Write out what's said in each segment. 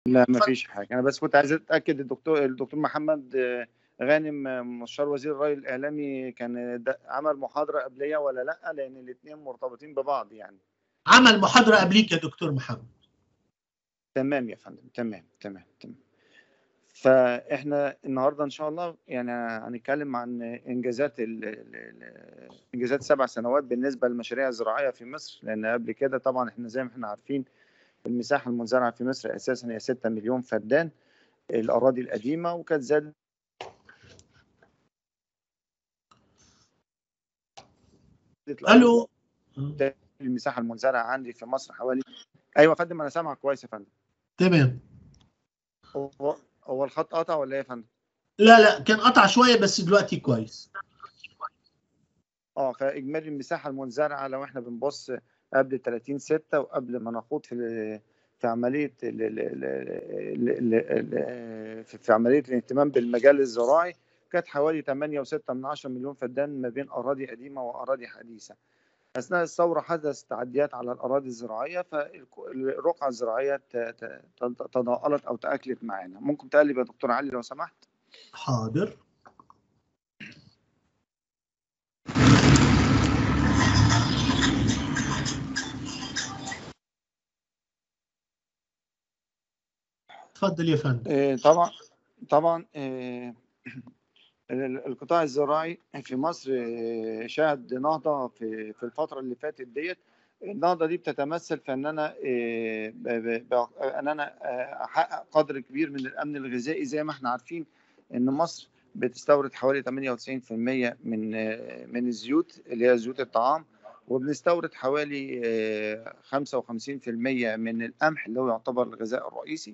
لا ما فيش حاجه انا بس كنت عايز اتاكد الدكتور الدكتور محمد آه، غانم آه، مستشار وزير الري الاعلامي كان د- عمل محاضره قبليه ولا لا لان الاثنين مرتبطين ببعض يعني عمل محاضره قبليك يا دكتور محمد تمام يا فندم تمام تمام تمام فاحنا النهارده ان شاء الله يعني هنتكلم عن انجازات ال- ال- ال- انجازات سبع سنوات بالنسبه للمشاريع الزراعيه في مصر لان قبل كده طبعا احنا زي ما احنا عارفين المساحه المزرعه في مصر اساسا هي 6 مليون فدان الاراضي القديمه وكانت زادت الو المساحه المزرعه عندي في مصر حوالي ايوه يا فندم انا سامعك كويس يا فندم تمام هو هو الخط قطع ولا ايه يا فندم؟ لا لا كان قطع شويه بس دلوقتي كويس اه فاجمالي المساحه المنزرعه لو احنا بنبص قبل 30 6 وقبل ما نخوض في في عمليه ال ال ال ال ال ال في في عمليه الاهتمام بالمجال الزراعي كانت حوالي 8.6 من 10 مليون فدان ما بين اراضي قديمه واراضي حديثه. اثناء الثوره حدث تعديات على الاراضي الزراعيه فالرقعه الزراعيه ت- ت- ت- تضاءلت او تاكلت معانا. ممكن تقلب يا دكتور علي لو سمحت؟ حاضر اتفضل يا فندم آه، طبعا طبعا آه، ال- القطاع الزراعي في مصر آه، شهد نهضة في في الفترة اللي فاتت ديت النهضة دي بتتمثل في ان انا آه، ب- ب- ب- ان انا آه، احقق قدر كبير من الامن الغذائي زي ما احنا عارفين ان مصر بتستورد حوالي 98% من آه، من الزيوت اللي هي زيوت الطعام وبنستورد حوالي آه، 55% من القمح اللي هو يعتبر الغذاء الرئيسي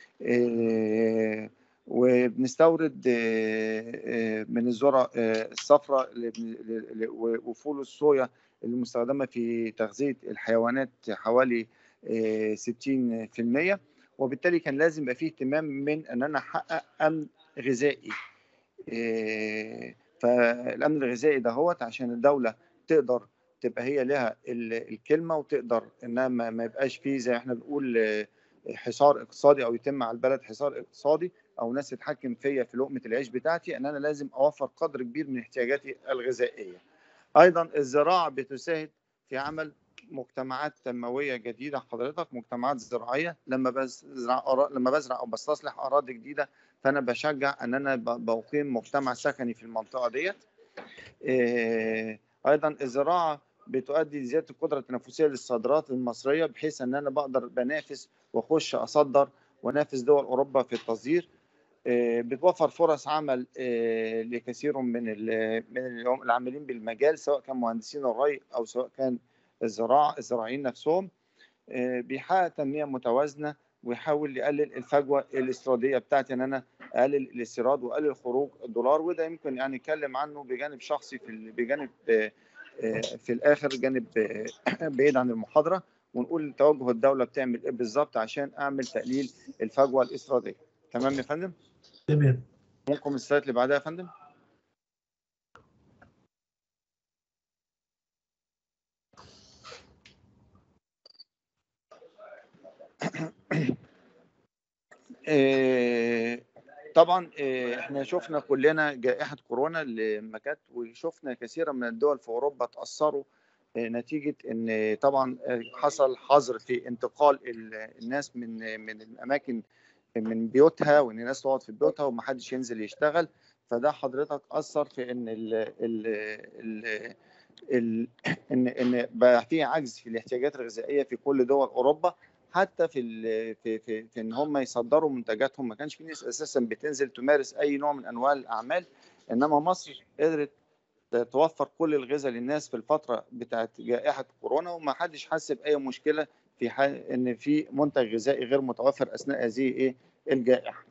آه، وبنستورد آه، آه، من الذرة آه، الصفراء اللي بن- اللي- وفول الصويا المستخدمة في تغذية الحيوانات حوالي آه، 60% وبالتالي كان لازم يبقى فيه اهتمام من ان انا احقق امن غذائي آه، فالامن الغذائي ده هو عشان الدولة تقدر تبقى هي لها ال- الكلمة وتقدر انها ما ما يبقاش فيه زي ما احنا بنقول آه، حصار اقتصادي او يتم على البلد حصار اقتصادي او ناس تتحكم فيا في لقمه العيش بتاعتي ان انا لازم اوفر قدر كبير من احتياجاتي الغذائيه. ايضا الزراعه بتساهم في عمل مجتمعات تنمويه جديده حضرتك مجتمعات زراعيه لما بزرع أرا- لما بزرع او بستصلح اراضي جديده فانا بشجع ان انا ب- بقيم مجتمع سكني في المنطقه ديت. إيه، ايضا الزراعه بتؤدي لزياده القدره التنافسيه للصادرات المصريه بحيث ان انا بقدر بنافس واخش اصدر وانافس دول اوروبا في التصدير آه، بتوفر فرص عمل آه، لكثير من ال- من اليوم- العاملين بالمجال سواء كان مهندسين الري او سواء كان الزراعه الزراعيين نفسهم آه، بيحقق تنميه متوازنه ويحاول يقلل الفجوه الاستيراديه بتاعتي ان انا اقلل الاستيراد واقلل خروج الدولار وده يمكن يعني نتكلم عنه بجانب شخصي في ال- بجانب آه، آه، في الاخر جانب آه، بعيد عن المحاضره ونقول توجه الدوله بتعمل ايه بالظبط عشان اعمل تقليل الفجوه الاستيراديه تمام يا فندم تمام ممكن السلايد اللي بعدها يا فندم آه، طبعا آه، احنا شفنا كلنا جائحة كورونا اللي ما كانت وشفنا كثيرا من الدول في اوروبا تأثروا آه، نتيجة ان طبعا آه، حصل حظر في انتقال ال- الناس من من الاماكن من بيوتها وان الناس تقعد في بيوتها ومحدش ينزل يشتغل فده حضرتك اثر في ان ال ال ال ال ان ان بقى في عجز في الاحتياجات الغذائيه في كل دول اوروبا حتى في ال- في في, في ان هم يصدروا منتجاتهم ما كانش في ناس اساسا بتنزل تمارس اي نوع من انواع الاعمال انما مصر قدرت توفر كل الغذاء للناس في الفتره بتاعت جائحه كورونا وما حدش حس باي مشكله في حال ان في منتج غذائي غير متوفر اثناء هذه ايه الجائحه.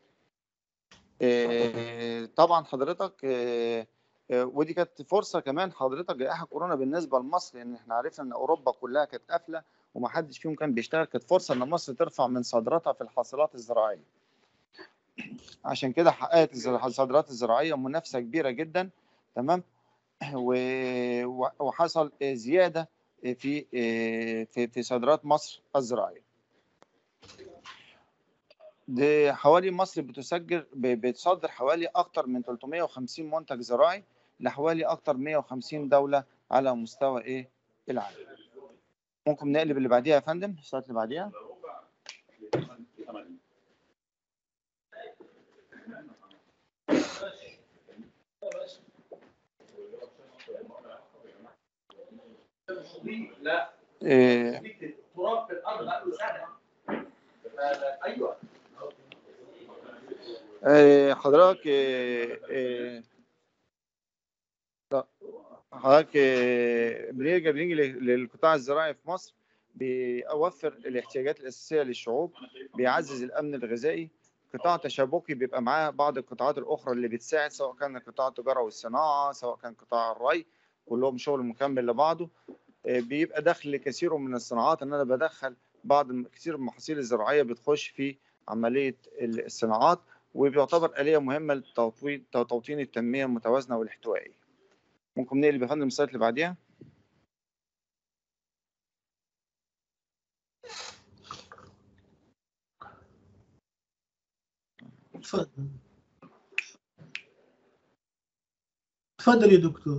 إيه، طبعا حضرتك إيه، إيه، ودي كانت فرصه كمان حضرتك جائحه كورونا بالنسبه لمصر لان احنا عرفنا ان اوروبا كلها كانت قافله وما حدش فيهم كان بيشتغل كانت فرصه ان مصر ترفع من صادراتها في الحاصلات الزراعيه. عشان كده حققت الزر- الصادرات الزراعيه منافسه كبيره جدا تمام و- و- وحصل زياده في في في صادرات مصر الزراعيه. دي حوالي مصر بتسجل ب- بتصدر حوالي أكتر من 350 منتج زراعي لحوالي أكتر 150 دولة على مستوى إيه العالم. ممكن نقلب اللي بعديها يا فندم السلايد اللي بعديها لا إيه تراب في الارض بقاله سنه ايوه إيه حضرتك إيه إيه لا حضرتك إيه بنيجي بنيجي لل- للقطاع الزراعي في مصر بيوفر الاحتياجات الأساسية للشعوب بيعزز الأمن الغذائي قطاع تشابكي بيبقى معاه بعض القطاعات الأخرى اللي بتساعد سواء كان قطاع التجارة والصناعة سواء كان قطاع الري كلهم شغل مكمل لبعضه إيه بيبقى دخل كثير من الصناعات ان انا بدخل بعض الم- كثير من المحاصيل الزراعيه بتخش في عمليه ال- الصناعات وبيعتبر آلية مهمة لتوطين توطين التنمية المتوازنة والاحتوائية. ممكن نقلب يا فندم السلايد اللي بعديها؟ تفضل تفضل يا دكتور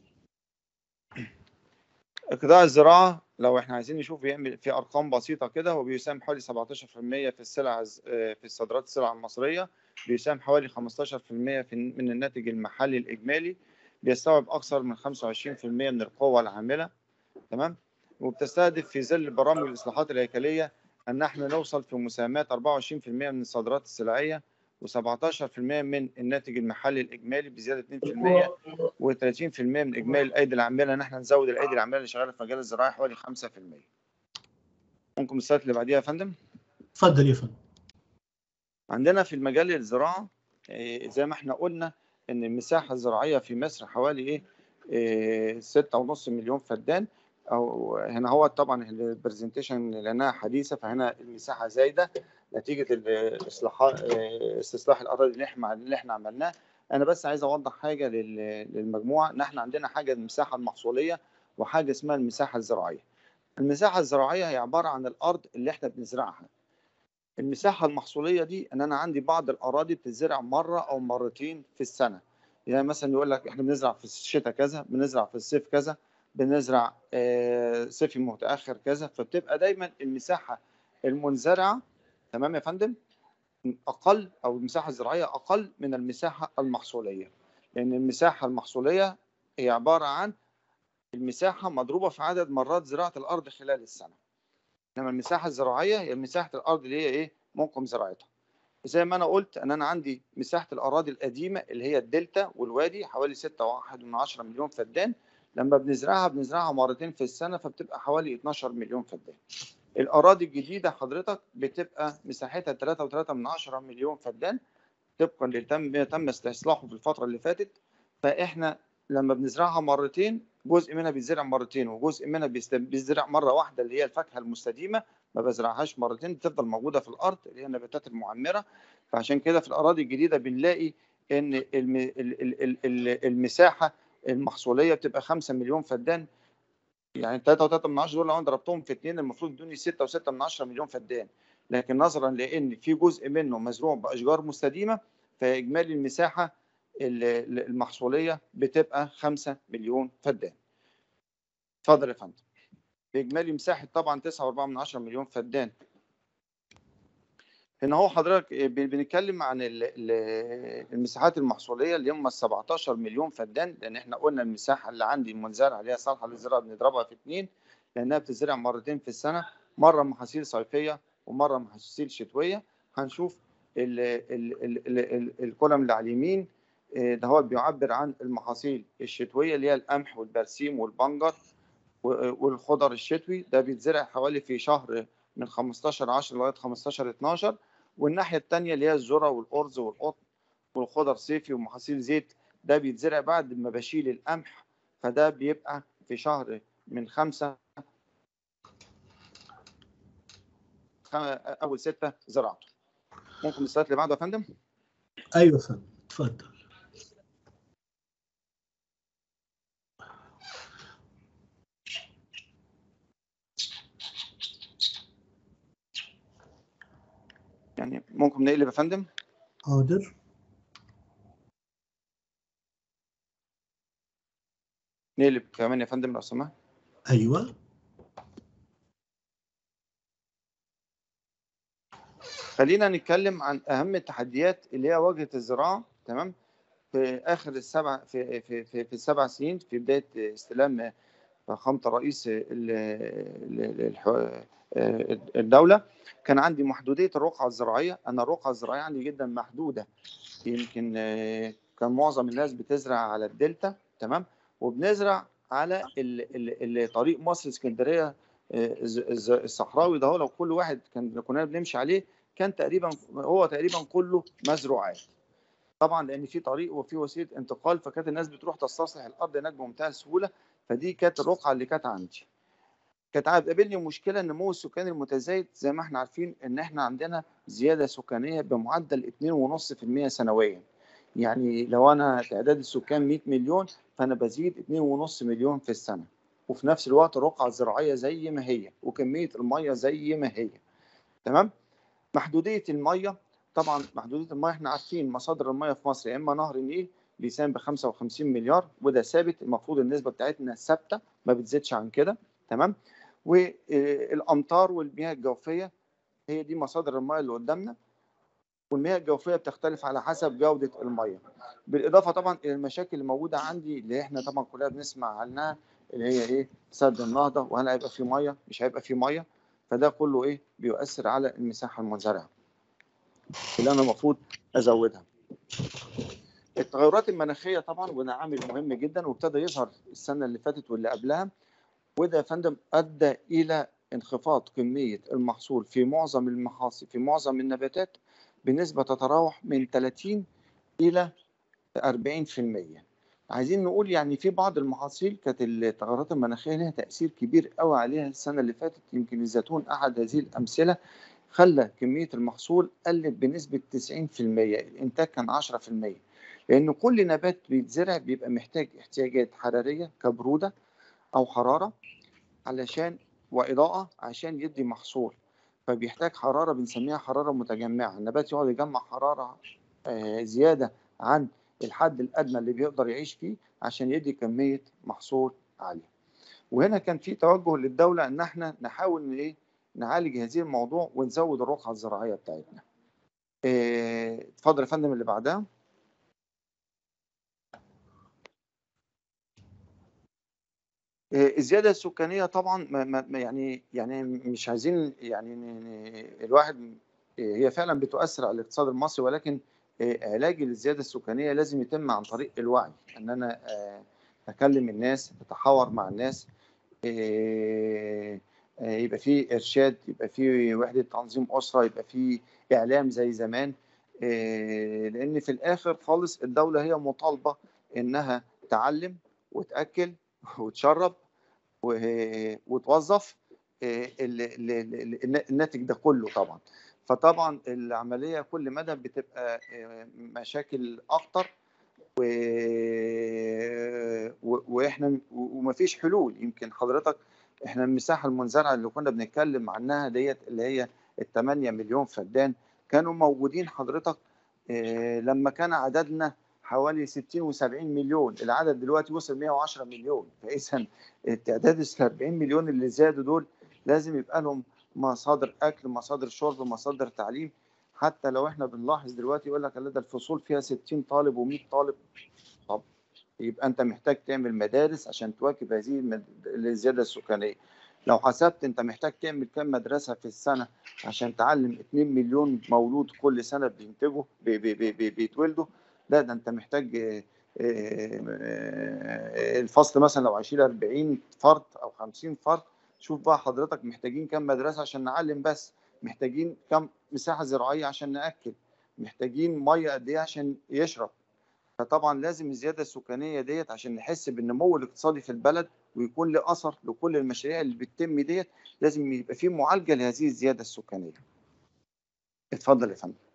قطاع الزراعة لو احنا عايزين نشوف يعمل في أرقام بسيطة كده هو بيساهم حوالي 17% في السلع الز- آه، في الصادرات السلع المصرية بيساهم حوالي 15% في من الناتج المحلي الإجمالي بيستوعب أكثر من 25% من القوة العاملة تمام وبتستهدف في ظل برامج الإصلاحات الهيكلية أن احنا نوصل في مساهمات 24% من الصادرات السلعية و17% من الناتج المحلي الإجمالي بزيادة 2% و30% من اجمالي الايدي العامله ان احنا نزود الايدي العامله اللي شغاله في مجال الزراعه حوالي 5% ممكن السلايد اللي بعديها يا فندم تفضل يا فندم عندنا في المجال الزراعه إيه، زي ما احنا قلنا ان المساحه الزراعيه في مصر حوالي ايه إيه، ستة ونص مليون فدان او هنا هو طبعا البرزنتيشن لانها حديثه فهنا المساحه زايده نتيجه الاصلاحات إيه، استصلاح الاراضي اللي احنا اللي احنا عملناه انا بس عايز اوضح حاجه لل- للمجموعه ان احنا عندنا حاجه المساحه المحصوليه وحاجه اسمها المساحه الزراعيه المساحه الزراعيه هي عباره عن الارض اللي احنا بنزرعها المساحه المحصوليه دي ان انا عندي بعض الاراضي بتزرع مره او مرتين في السنه يعني مثلا يقول لك احنا بنزرع في الشتاء كذا بنزرع في الصيف كذا بنزرع آه، صيفي متاخر كذا فبتبقى دايما المساحه المنزرعه تمام يا فندم اقل او المساحه الزراعيه اقل من المساحه المحصوليه لان المساحه المحصوليه هي عباره عن المساحه مضروبه في عدد مرات زراعه الارض خلال السنه انما المساحه الزراعيه هي مساحه الارض اللي هي ايه ممكن زراعتها زي ما انا قلت ان انا عندي مساحه الاراضي القديمه اللي هي الدلتا والوادي حوالي 6.1 مليون فدان لما بنزرعها بنزرعها مرتين في السنه فبتبقى حوالي 12 مليون فدان الاراضي الجديده حضرتك بتبقى مساحتها 3.3 مليون فدان طبقا اللي تم تم استصلاحه في الفتره اللي فاتت فاحنا لما بنزرعها مرتين جزء منها بيتزرع مرتين وجزء منها بيست- بيزرع مره واحده اللي هي الفاكهه المستديمه ما بزرعهاش مرتين بتفضل موجوده في الارض اللي هي النباتات المعمره فعشان كده في الاراضي الجديده بنلاقي ان الم- ال- ال- ال- ال- المساحه المحصوليه بتبقى 5 مليون فدان يعني 3.3 من 10 دول لو انا ضربتهم في اثنين المفروض يدوني 6.6 من 10 مليون فدان لكن نظرا لان في جزء منه مزروع باشجار مستديمه فاجمالي المساحه ال- ال- المحصوليه بتبقى 5 مليون فدان. اتفضل يا فندم. باجمالي مساحه طبعا 9.4 من 10 مليون فدان. هنا هو حضرتك بن- بنتكلم عن ال- ال- المساحات المحصوليه اللي هم 17 مليون فدان لان احنا قلنا المساحه اللي عندي المنزرعه اللي هي صالحه للزراعه بنضربها في اثنين لانها بتزرع مرتين في السنه مره محاصيل صيفيه ومره محاصيل شتويه هنشوف ال- ال- ال- ال- ال- الكولم اللي على اليمين آه، ده هو بيعبر عن المحاصيل الشتويه اللي هي القمح والبرسيم والبنجر و- والخضر الشتوي ده بيتزرع حوالي في شهر من 15 10 لغايه 15 12 والناحيه الثانيه اللي هي الذره والارز والقطن والخضر صيفي ومحاصيل زيت ده بيتزرع بعد ما بشيل القمح فده بيبقى في شهر من خمسة خ- اول ستة زراعته ممكن السلايد اللي بعده يا فندم ايوه يا فندم تفضل يعني ممكن نقلب يا فندم حاضر نقلب كمان يا فندم لو سمحت ايوه خلينا نتكلم عن اهم التحديات اللي هي واجهت الزراعه تمام في اخر السبع في في في, في السبع سنين في بدايه استلام فخامه رئيس ال- ال- الح- الدوله كان عندي محدوديه الرقعه الزراعيه انا الرقعه الزراعيه عندي جدا محدوده يمكن آه، كان معظم الناس بتزرع على الدلتا تمام وبنزرع على ال- ال- ال- طريق مصر اسكندريه آه، الز- الز- الصحراوي ده هو لو كل واحد كان كنا بنمشي عليه كان تقريبا هو تقريبا كله مزروعات طبعا لان في طريق وفي وسيله انتقال فكانت الناس بتروح تستصلح الارض هناك بمنتهى السهوله فدي كانت الرقعه اللي كانت عندي كانت هتقابلني مشكله النمو السكاني المتزايد زي ما احنا عارفين ان احنا عندنا زياده سكانيه بمعدل 2.5% سنويا يعني لو انا تعداد السكان 100 مليون فانا بزيد 2.5 مليون في السنه وفي نفس الوقت الرقعه الزراعيه زي ما هي وكميه الميه زي ما هي تمام محدوديه الميه طبعا محدوديه الميه احنا عارفين مصادر الميه في مصر يا اما نهر النيل بيساهم ب 55 مليار وده ثابت المفروض النسبه بتاعتنا ثابته ما بتزيدش عن كده تمام والامطار والمياه الجوفيه هي دي مصادر الميه اللي قدامنا والمياه الجوفيه بتختلف على حسب جوده الميه بالاضافه طبعا الى المشاكل اللي موجوده عندي اللي احنا طبعا كلنا بنسمع عنها اللي هي ايه سد النهضه وهل هيبقى في ميه مش هيبقى في ميه فده كله ايه بيؤثر على المساحه المنزرعه اللي انا المفروض ازودها التغيرات المناخيه طبعا وده عامل مهم جدا وابتدى يظهر السنه اللي فاتت واللي قبلها وده يا فندم ادى الى انخفاض كميه المحصول في معظم المحاصيل في معظم النباتات بنسبه تتراوح من 30 الى 40% عايزين نقول يعني في بعض المحاصيل كانت التغيرات المناخيه لها تاثير كبير قوي عليها السنه اللي فاتت يمكن الزيتون احد هذه الامثله خلى كميه المحصول قلت بنسبه 90% الانتاج كان 10% لان كل نبات بيتزرع بيبقى محتاج احتياجات حراريه كبروده او حراره علشان واضاءه عشان يدي محصول فبيحتاج حراره بنسميها حراره متجمعه النبات يقعد يجمع حراره آه، زياده عن الحد الادنى اللي بيقدر يعيش فيه عشان يدي كميه محصول عاليه وهنا كان في توجه للدوله ان احنا نحاول ان ايه نعالج هذه الموضوع ونزود الرقعه الزراعيه بتاعتنا آه، اتفضل يا فندم اللي بعدها آه، الزياده السكانيه طبعا ما ما ما يعني يعني مش عايزين يعني ن- ن- الواحد آه، هي فعلا بتؤثر على الاقتصاد المصري ولكن آه، علاج الزياده السكانيه لازم يتم عن طريق الوعي ان انا آه، اكلم الناس اتحاور مع الناس آه، آه، يبقى في ارشاد يبقى في وحده تنظيم اسره يبقى في اعلام زي زمان آه، لان في الاخر خالص الدوله هي مطالبه انها تعلم وتاكل وتشرب و- وتوظف آه، ال- ال- ال- ال- الناتج ده كله طبعا فطبعا العمليه كل مدى بتبقى آه، مشاكل اكتر و... و... واحنا ومفيش حلول يمكن حضرتك احنا المساحه المنزرعه اللي كنا بنتكلم عنها ديت اللي هي ال 8 مليون فدان كانوا موجودين حضرتك آه، لما كان عددنا حوالي 60 و70 مليون العدد دلوقتي وصل 110 مليون فاذا التعداد ال 40 مليون اللي زادوا دول لازم يبقى لهم مصادر اكل مصادر شرب مصادر تعليم حتى لو احنا بنلاحظ دلوقتي يقول لك لا ده الفصول فيها 60 طالب و100 طالب طب يبقى انت محتاج تعمل مدارس عشان تواكب هذه المد- الزياده السكانيه لو حسبت انت محتاج تعمل كام مدرسه في السنه عشان تعلم 2 مليون مولود كل سنه بينتجوا بي بي بي بي بيتولدوا لا ده انت محتاج آه، آه، آه، الفصل مثلا لو هيشيل 40 فرد او 50 فرد شوف بقى حضرتك محتاجين كام مدرسه عشان نعلم بس محتاجين كام مساحه زراعيه عشان ناكل محتاجين ميه قد ايه عشان يشرب فطبعا لازم الزياده السكانيه ديت عشان نحس بالنمو الاقتصادي في البلد ويكون له اثر لكل المشاريع اللي بتتم ديت لازم يبقى في معالجه لهذه الزياده السكانيه. اتفضل يا فندم.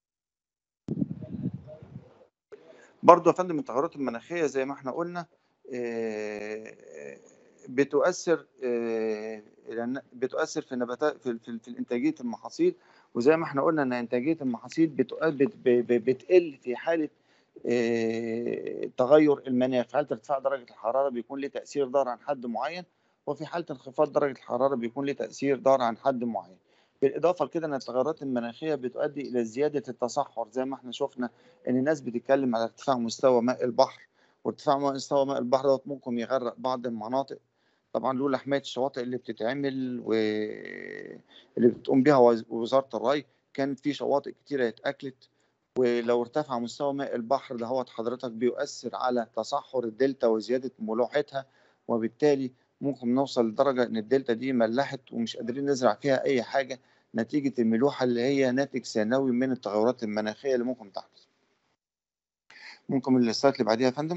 برضه يا فندم التغيرات المناخيه زي ما احنا قلنا آه، بتؤثر آه، لأن- بتؤثر في النباتات في, في, في انتاجيه المحاصيل وزي ما احنا قلنا ان انتاجيه المحاصيل بتؤ- بت- ب- ب- بتقل في حاله آه، تغير المناخ في حاله ارتفاع درجه الحراره بيكون له تاثير ضار عن حد معين وفي حاله انخفاض درجه الحراره بيكون له تاثير ضار عن حد معين بالاضافه لكده ان التغيرات المناخيه بتؤدي الى زياده التصحر زي ما احنا شفنا ان الناس بتتكلم على ارتفاع مستوى ماء البحر وارتفاع مستوى ماء البحر دوت ممكن يغرق بعض المناطق طبعا لولا حمايه الشواطئ اللي بتتعمل واللي بتقوم بها وز- وزاره الري كان في شواطئ كتيره اتاكلت ولو ارتفع مستوى ماء البحر ده هو حضرتك بيؤثر على تصحر الدلتا وزياده ملوحتها وبالتالي ممكن نوصل لدرجه ان الدلتا دي ملحت ومش قادرين نزرع فيها اي حاجه نتيجه الملوحه اللي هي ناتج ثانوي من التغيرات المناخيه اللي ممكن تحدث. ممكن السلايد اللي بعديها يا فندم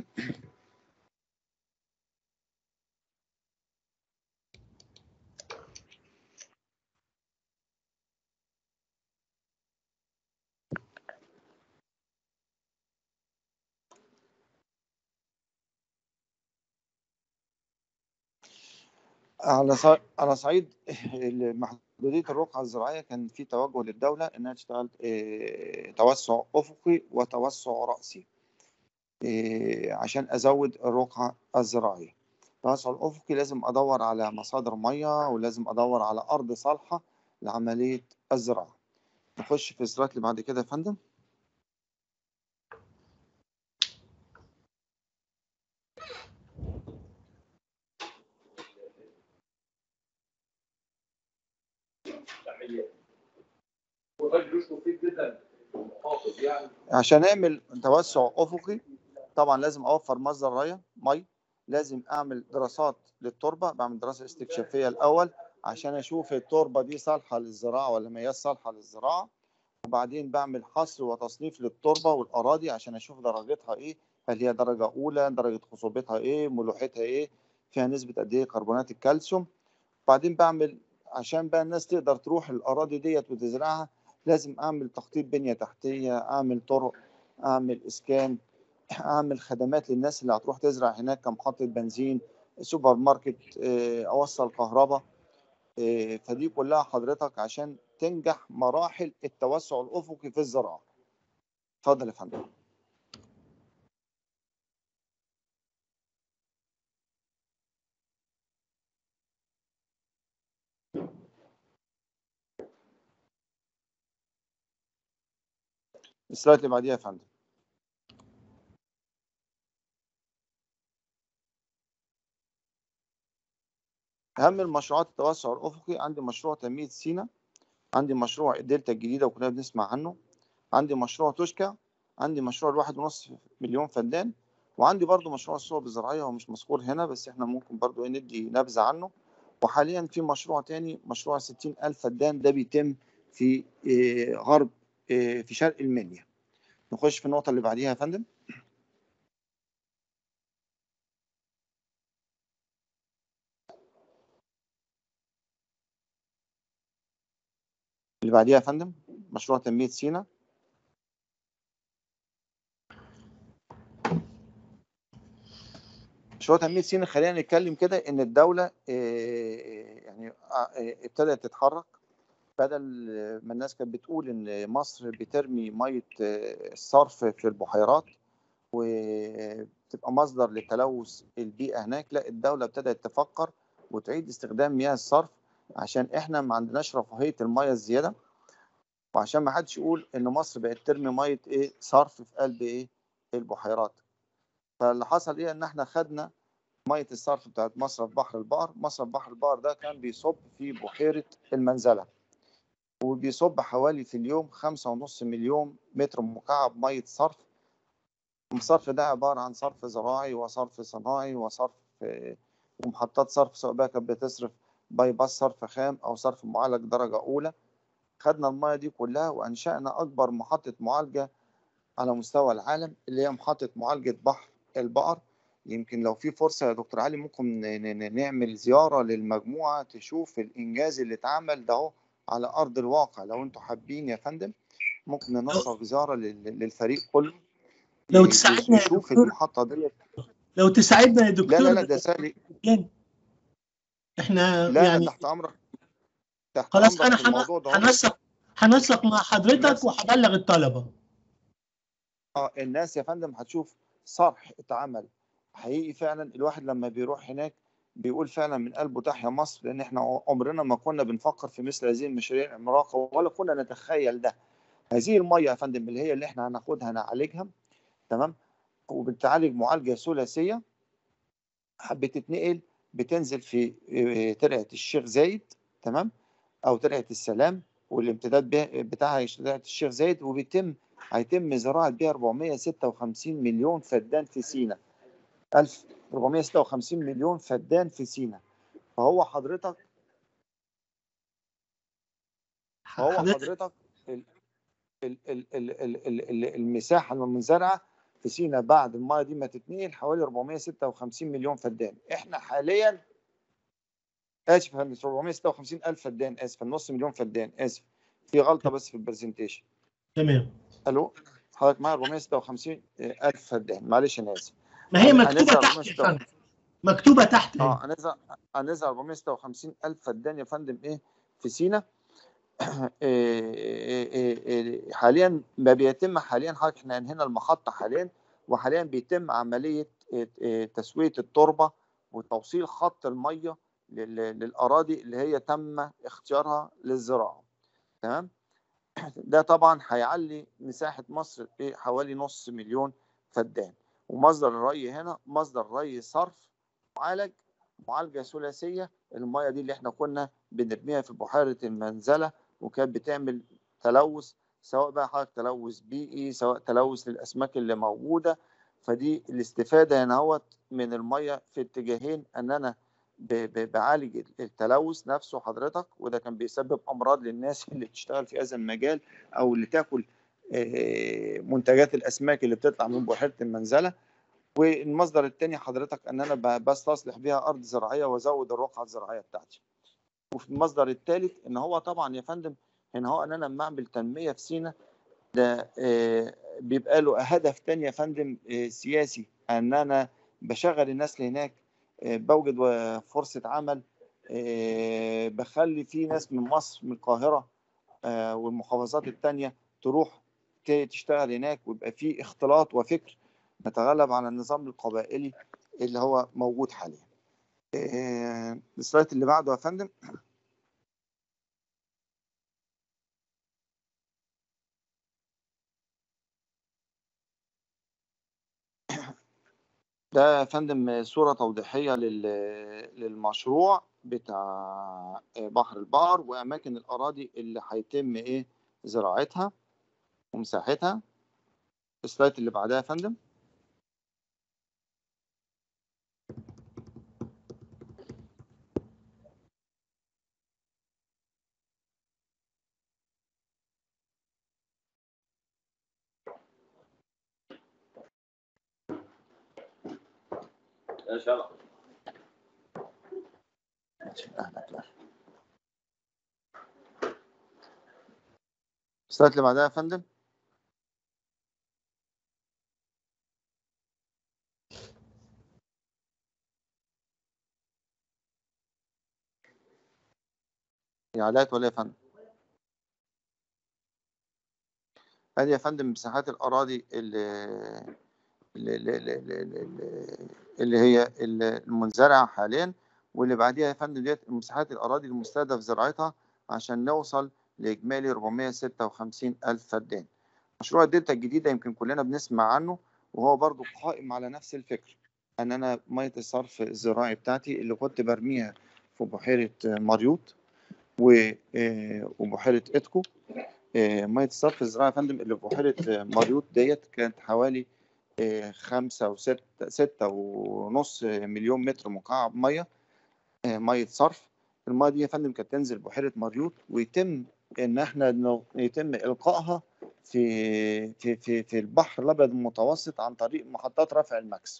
على صع- على صعيد محدودية الرقعة الزراعية كان في توجه للدولة إنها تشتغل آه، توسع أفقي وتوسع رأسي آه، عشان أزود الرقعة الزراعية التوسع الأفقي لازم أدور على مصادر مية ولازم أدور على أرض صالحة لعملية الزراعة نخش في السلايد اللي بعد كده يا فندم والراجل مش مفيد جدا محافظ يعني عشان اعمل توسع افقي طبعا لازم اوفر مصدر ري مي لازم اعمل دراسات للتربه بعمل دراسه استكشافيه الاول عشان اشوف التربه دي صالحه للزراعه ولا ما هي صالحه للزراعه وبعدين بعمل حصر وتصنيف للتربه والاراضي عشان اشوف درجتها ايه هل هي درجه اولى درجه خصوبتها ايه ملوحتها ايه فيها نسبه قد ايه كربونات الكالسيوم بعدين بعمل عشان بقى الناس تقدر تروح الاراضي ديت وتزرعها لازم اعمل تخطيط بنيه تحتيه اعمل طرق اعمل اسكان اعمل خدمات للناس اللي هتروح تزرع هناك كمحطه بنزين سوبر ماركت آه، اوصل كهرباء آه، فدي كلها حضرتك عشان تنجح مراحل التوسع الافقي في الزراعه اتفضل يا فندم السلايد اللي بعديها يا فندم أهم المشروعات التوسع الأفقي عندي مشروع تنمية سينا عندي مشروع الدلتا الجديدة وكلنا بنسمع عنه عندي مشروع توشكا عندي مشروع الواحد ونص مليون فدان وعندي برضو مشروع الصوب الزراعية هو مش مذكور هنا بس احنا ممكن برضو إيه ندي نبذة عنه وحاليا في مشروع تاني مشروع ستين ألف فدان ده بيتم في إيه، غرب إيه، في شرق المنيا نخش في النقطة اللي بعديها يا فندم اللي بعديها يا فندم مشروع تنمية سينا مشروع تنمية سينا خلينا نتكلم كده إن الدولة آه، يعني آه، ابتدت تتحرك بدل ما الناس كانت بتقول إن مصر بترمي مية آه، الصرف في البحيرات وتبقى مصدر لتلوث البيئة هناك لا الدولة ابتدت تفكر وتعيد استخدام مياه الصرف عشان احنا ما عندناش رفاهية المياه الزيادة وعشان ما حدش يقول ان مصر بقت ترمي ميه ايه صرف في قلب ايه البحيرات فاللي حصل ايه ان احنا خدنا ميه الصرف بتاعت مصرف بحر البقر مصرف بحر البقر ده كان بيصب في بحيره المنزله وبيصب حوالي في اليوم خمسة ونص مليون متر مكعب ميه صرف الصرف ده عباره عن صرف زراعي وصرف صناعي وصرف آه، ومحطات صرف سواء بقى كانت بتصرف باي باس صرف خام او صرف معالج درجه اولى خدنا المياه دي كلها وانشانا اكبر محطه معالجه على مستوى العالم اللي هي محطه معالجه بحر البقر يمكن لو في فرصه يا دكتور علي ممكن ن- ن- نعمل زياره للمجموعه تشوف الانجاز اللي اتعمل ده اهو على ارض الواقع لو انتوا حابين يا فندم ممكن ننسق زياره لل- للفريق كله لو ي- تساعدنا يا يشوف دكتور. المحطه ديت لو تساعدنا يا لا دكتور لا لا ده سهل يعني احنا لا يعني لا تحت امرك تحت خلاص امرك انا في حن- الموضوع ده هنسق هنسق مع حضرتك الناس- وهبلغ الطلبه اه الناس يا فندم هتشوف صرح اتعمل حقيقي فعلا الواحد لما بيروح هناك بيقول فعلا من قلبه تحيا مصر لان احنا عمرنا ما كنا بنفكر في مثل هذه المشاريع العملاقه ولا كنا نتخيل ده هذه الميه يا فندم اللي هي اللي احنا هناخدها نعالجها تمام وبتعالج معالجه ثلاثيه بتتنقل بتنزل في آه، ترعه الشيخ زايد تمام او ترعه السلام والامتداد به- بتاعها ترعه الشيخ زايد وبيتم هيتم زراعه بيها 456 مليون فدان في سينا 1456 مليون فدان في سينا فهو حضرتك فهو حضرتك حضرتك ال ال ال ال ال ال ال المساحه المنزرعه في سينا بعد الميه دي ما تتنقل حوالي 456 مليون فدان احنا حاليا اسف يا فندم 456 الف فدان اسف النص مليون فدان اسف في غلطه بس في البرزنتيشن تمام الو حضرتك معايا 456 الف فدان معلش انا اسف ما هي هن- مكتوبه هنزرع تحت يا 456 فندم مكتوبه تحت اه هنزرع هنزرع 456 الف فدان يا فندم ايه في سينا إيه إيه إيه إيه حاليا ما بيتم حاليا حضرتك احنا انهينا المحطه حاليا وحاليا بيتم عمليه إيه إيه تسويه التربه وتوصيل خط الميه لل- للاراضي اللي هي تم اختيارها للزراعه تمام ده طبعا هيعلي مساحه مصر ايه حوالي نص مليون فدان ومصدر الري هنا مصدر ري صرف معالج معالجه ثلاثيه الميه دي اللي احنا كنا بنرميها في بحيره المنزله وكانت بتعمل تلوث سواء بقى حضرتك تلوث بيئي سواء تلوث للاسماك اللي موجوده فدي الاستفاده هنا هوت من الميه في اتجاهين ان انا ب- ب- بعالج التلوث نفسه حضرتك وده كان بيسبب امراض للناس اللي بتشتغل في هذا المجال او اللي تاكل آه، منتجات الاسماك اللي بتطلع من بحيره المنزله والمصدر الثاني حضرتك ان انا ب- بستصلح بيها ارض زراعيه وازود الرقعه الزراعيه بتاعتي وفي المصدر الثالث ان هو طبعا يا فندم هنا هو ان انا لما اعمل تنميه في سينا ده آه، بيبقى له هدف تاني يا فندم آه، سياسي ان انا بشغل الناس اللي هناك آه، بوجد و- فرصه عمل آه، بخلي في ناس من مصر من القاهره آه، والمحافظات التانية تروح ت- تشتغل هناك ويبقى في اختلاط وفكر نتغلب على النظام القبائلي اللي هو موجود حاليا. آه، السلايد اللي بعده يا فندم ده يا فندم صورة توضيحية لل- للمشروع بتاع بحر البقر وأماكن الأراضي اللي هيتم إيه زراعتها ومساحتها السلايد اللي بعدها يا فندم يا شرع السلايد اللي بعدها يا فندم يا علاء ولا يا فندم ادي يا فندم مساحات الاراضي اللي اللي, اللي, اللي, اللي, اللي هي المنزرعه حاليا واللي بعديها يا فندم ديت مساحات الاراضي المستهدف زراعتها عشان نوصل لاجمالي 456 الف فدان مشروع الدلتا الجديده يمكن كلنا بنسمع عنه وهو برضو قائم على نفس الفكر ان انا ميه الصرف الزراعي بتاعتي اللي كنت برميها في بحيره مريوط و- آه، وبحيره اتكو آه، ميه الصرف الزراعي يا فندم اللي في بحيره آه، مريوط ديت كانت حوالي آه، خمسة وستة ستة ونص مليون متر مكعب ميه آه، ميه صرف الميه دي يا فندم كانت تنزل بحيره مريوط ويتم ان احنا نو- يتم القائها في في في في البحر الابيض المتوسط عن طريق محطات رفع المكس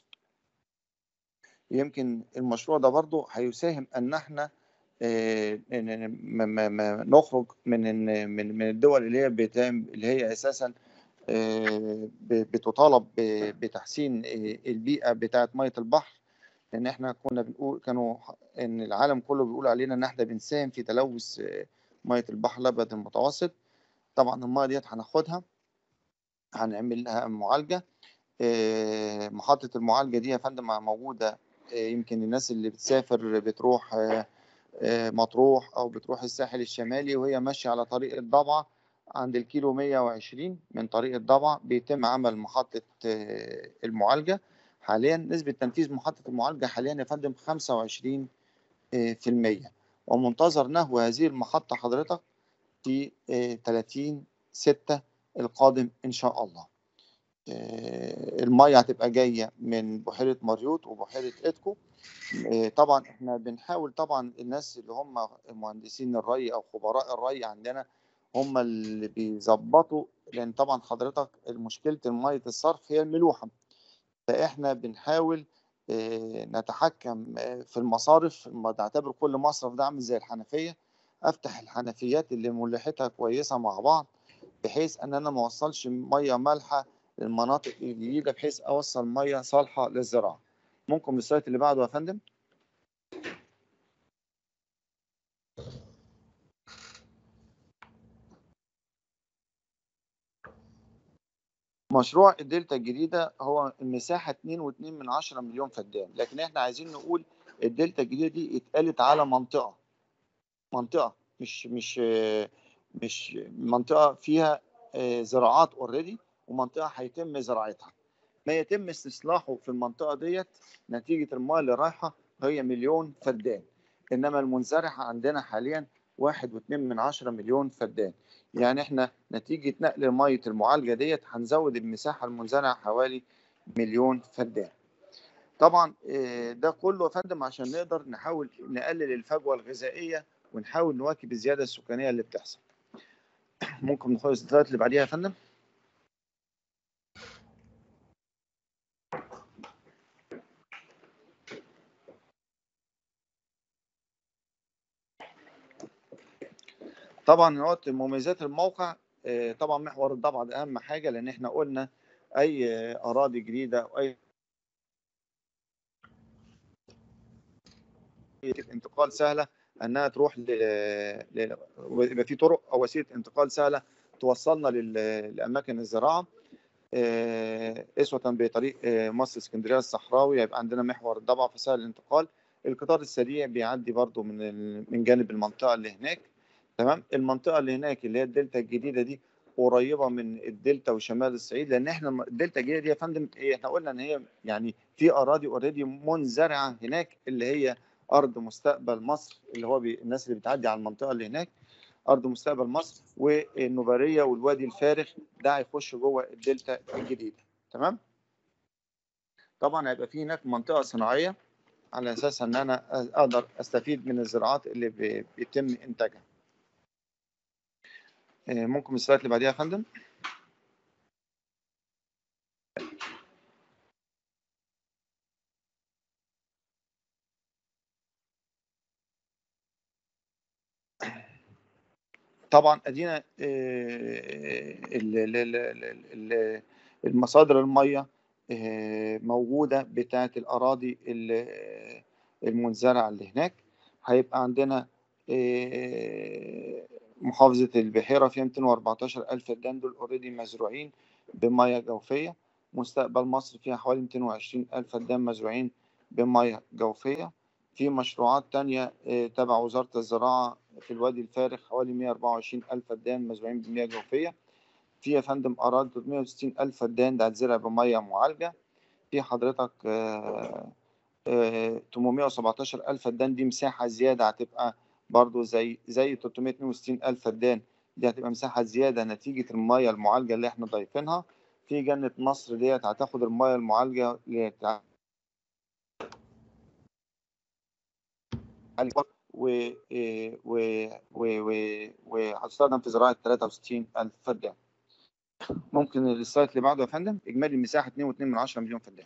يمكن المشروع ده برضو هيساهم ان احنا آه، ن- ن- ما- ما- ما نخرج من إن- من من الدول اللي هي بتعمل اللي هي اساسا آه، ب- بتطالب ب- بتحسين آه، البيئة بتاعة مية البحر لأن احنا كنا بنقول كانوا إن العالم كله بيقول علينا إن احنا بنساهم في تلوث آه، مية البحر الأبيض المتوسط طبعا المية ديت هناخدها هنعمل لها معالجة آه، محطة المعالجة دي يا فندم موجودة آه، يمكن الناس اللي بتسافر بتروح آه، آه، مطروح أو بتروح الساحل الشمالي وهي ماشية على طريق الضبعة عند الكيلو 120 من طريق الضبعة بيتم عمل محطة آه، المعالجة حاليا نسبة تنفيذ محطة المعالجة حاليا يا فندم 25 آه، في المية ومنتظر نهو هذه المحطة حضرتك في آه، 30 ستة القادم إن شاء الله آه، المية هتبقى جاية من بحيرة مريوط وبحيرة إدكو آه، طبعا احنا بنحاول طبعا الناس اللي هم مهندسين الري او خبراء الري عندنا هم اللي بيظبطوا لان طبعا حضرتك مشكله ميه الصرف هي الملوحه فاحنا بنحاول آه، نتحكم آه، في المصارف ما نعتبر كل مصرف ده عامل زي الحنفيه افتح الحنفيات اللي ملوحتها كويسه مع بعض بحيث ان انا ما اوصلش ميه مالحه للمناطق الجديده بحيث اوصل ميه صالحه للزراعه ممكن السلايد اللي بعده يا فندم مشروع الدلتا الجديدة هو المساحة 2.2 من 10 مليون فدان لكن احنا عايزين نقول الدلتا الجديدة دي اتقالت على منطقة منطقة مش مش مش منطقة فيها آه، زراعات اوريدي ومنطقة هيتم زراعتها ما يتم استصلاحه في المنطقة ديت نتيجة المياه اللي رايحة هي مليون فدان إنما المنزرع عندنا حاليا واحد واتنين من عشرة مليون فدان يعني احنا نتيجة نقل مية المعالجة ديت هنزود المساحة المنزرعة حوالي مليون فدان طبعا آه، ده كله يا فندم عشان نقدر نحاول نقلل الفجوة الغذائية ونحاول نواكب الزيادة السكانية اللي بتحصل ممكن نخلص السلايد اللي بعديها يا فندم طبعا نقط مميزات الموقع آه، طبعا محور الضبع ده اهم حاجه لان احنا قلنا اي آه، اراضي جديده او اي انتقال سهله انها تروح ل... ل... يبقى في طرق او وسيله انتقال سهله توصلنا لل... لاماكن الزراعه آه، اسوة بطريق آه، مصر اسكندريه الصحراوي هيبقى عندنا محور الضبع في سهل الانتقال القطار السريع بيعدي برضو من ال... من جانب المنطقه اللي هناك تمام المنطقه اللي هناك اللي هي الدلتا الجديده دي قريبه من الدلتا وشمال الصعيد لان احنا الم- الدلتا الجديده دي يا فندم إيه، احنا قلنا ان هي يعني في اراضي اوريدي منزرعه هناك اللي هي ارض مستقبل مصر اللي هو بي الناس اللي بتعدي على المنطقه اللي هناك ارض مستقبل مصر والنوباريه والوادي الفارغ ده هيخش جوه الدلتا الجديده تمام طبعا هيبقى في هناك منطقه صناعيه على اساس ان انا اقدر استفيد من الزراعات اللي بي- بيتم انتاجها آه، ممكن السلايد اللي بعديها يا فندم طبعا ادينا آه، ال- ال- ال- ال- ال- المصادر الميه آه، موجوده بتاعه الاراضي ال- المنزرعه اللي هناك هيبقى عندنا آه، محافظه البحيره فيها 214 الف فدان دول اوريدي مزروعين بميه جوفيه مستقبل مصر فيها حوالي 220 الف فدان مزروعين بميه جوفيه في مشروعات تانية آه، تبع وزارة الزراعة في الوادي الفارغ حوالي 124 ألف فدان مزروعين بمياه جوفية في يا فندم أراضي 360 ألف فدان ده هتزرع بمياه معالجة في حضرتك آه، آه، 817 ألف فدان دي مساحة زيادة هتبقى برضو زي زي 362 ألف فدان دي هتبقى مساحة زيادة نتيجة المياه المعالجة اللي احنا ضايفينها في جنة مصر ديت هتاخد المياه المعالجة اللي تع- و و و و وهتستخدم في زراعة 63 ألف فدان ممكن السلايد اللي بعده يا فندم إجمالي المساحة 2.2 من 10 مليون فدان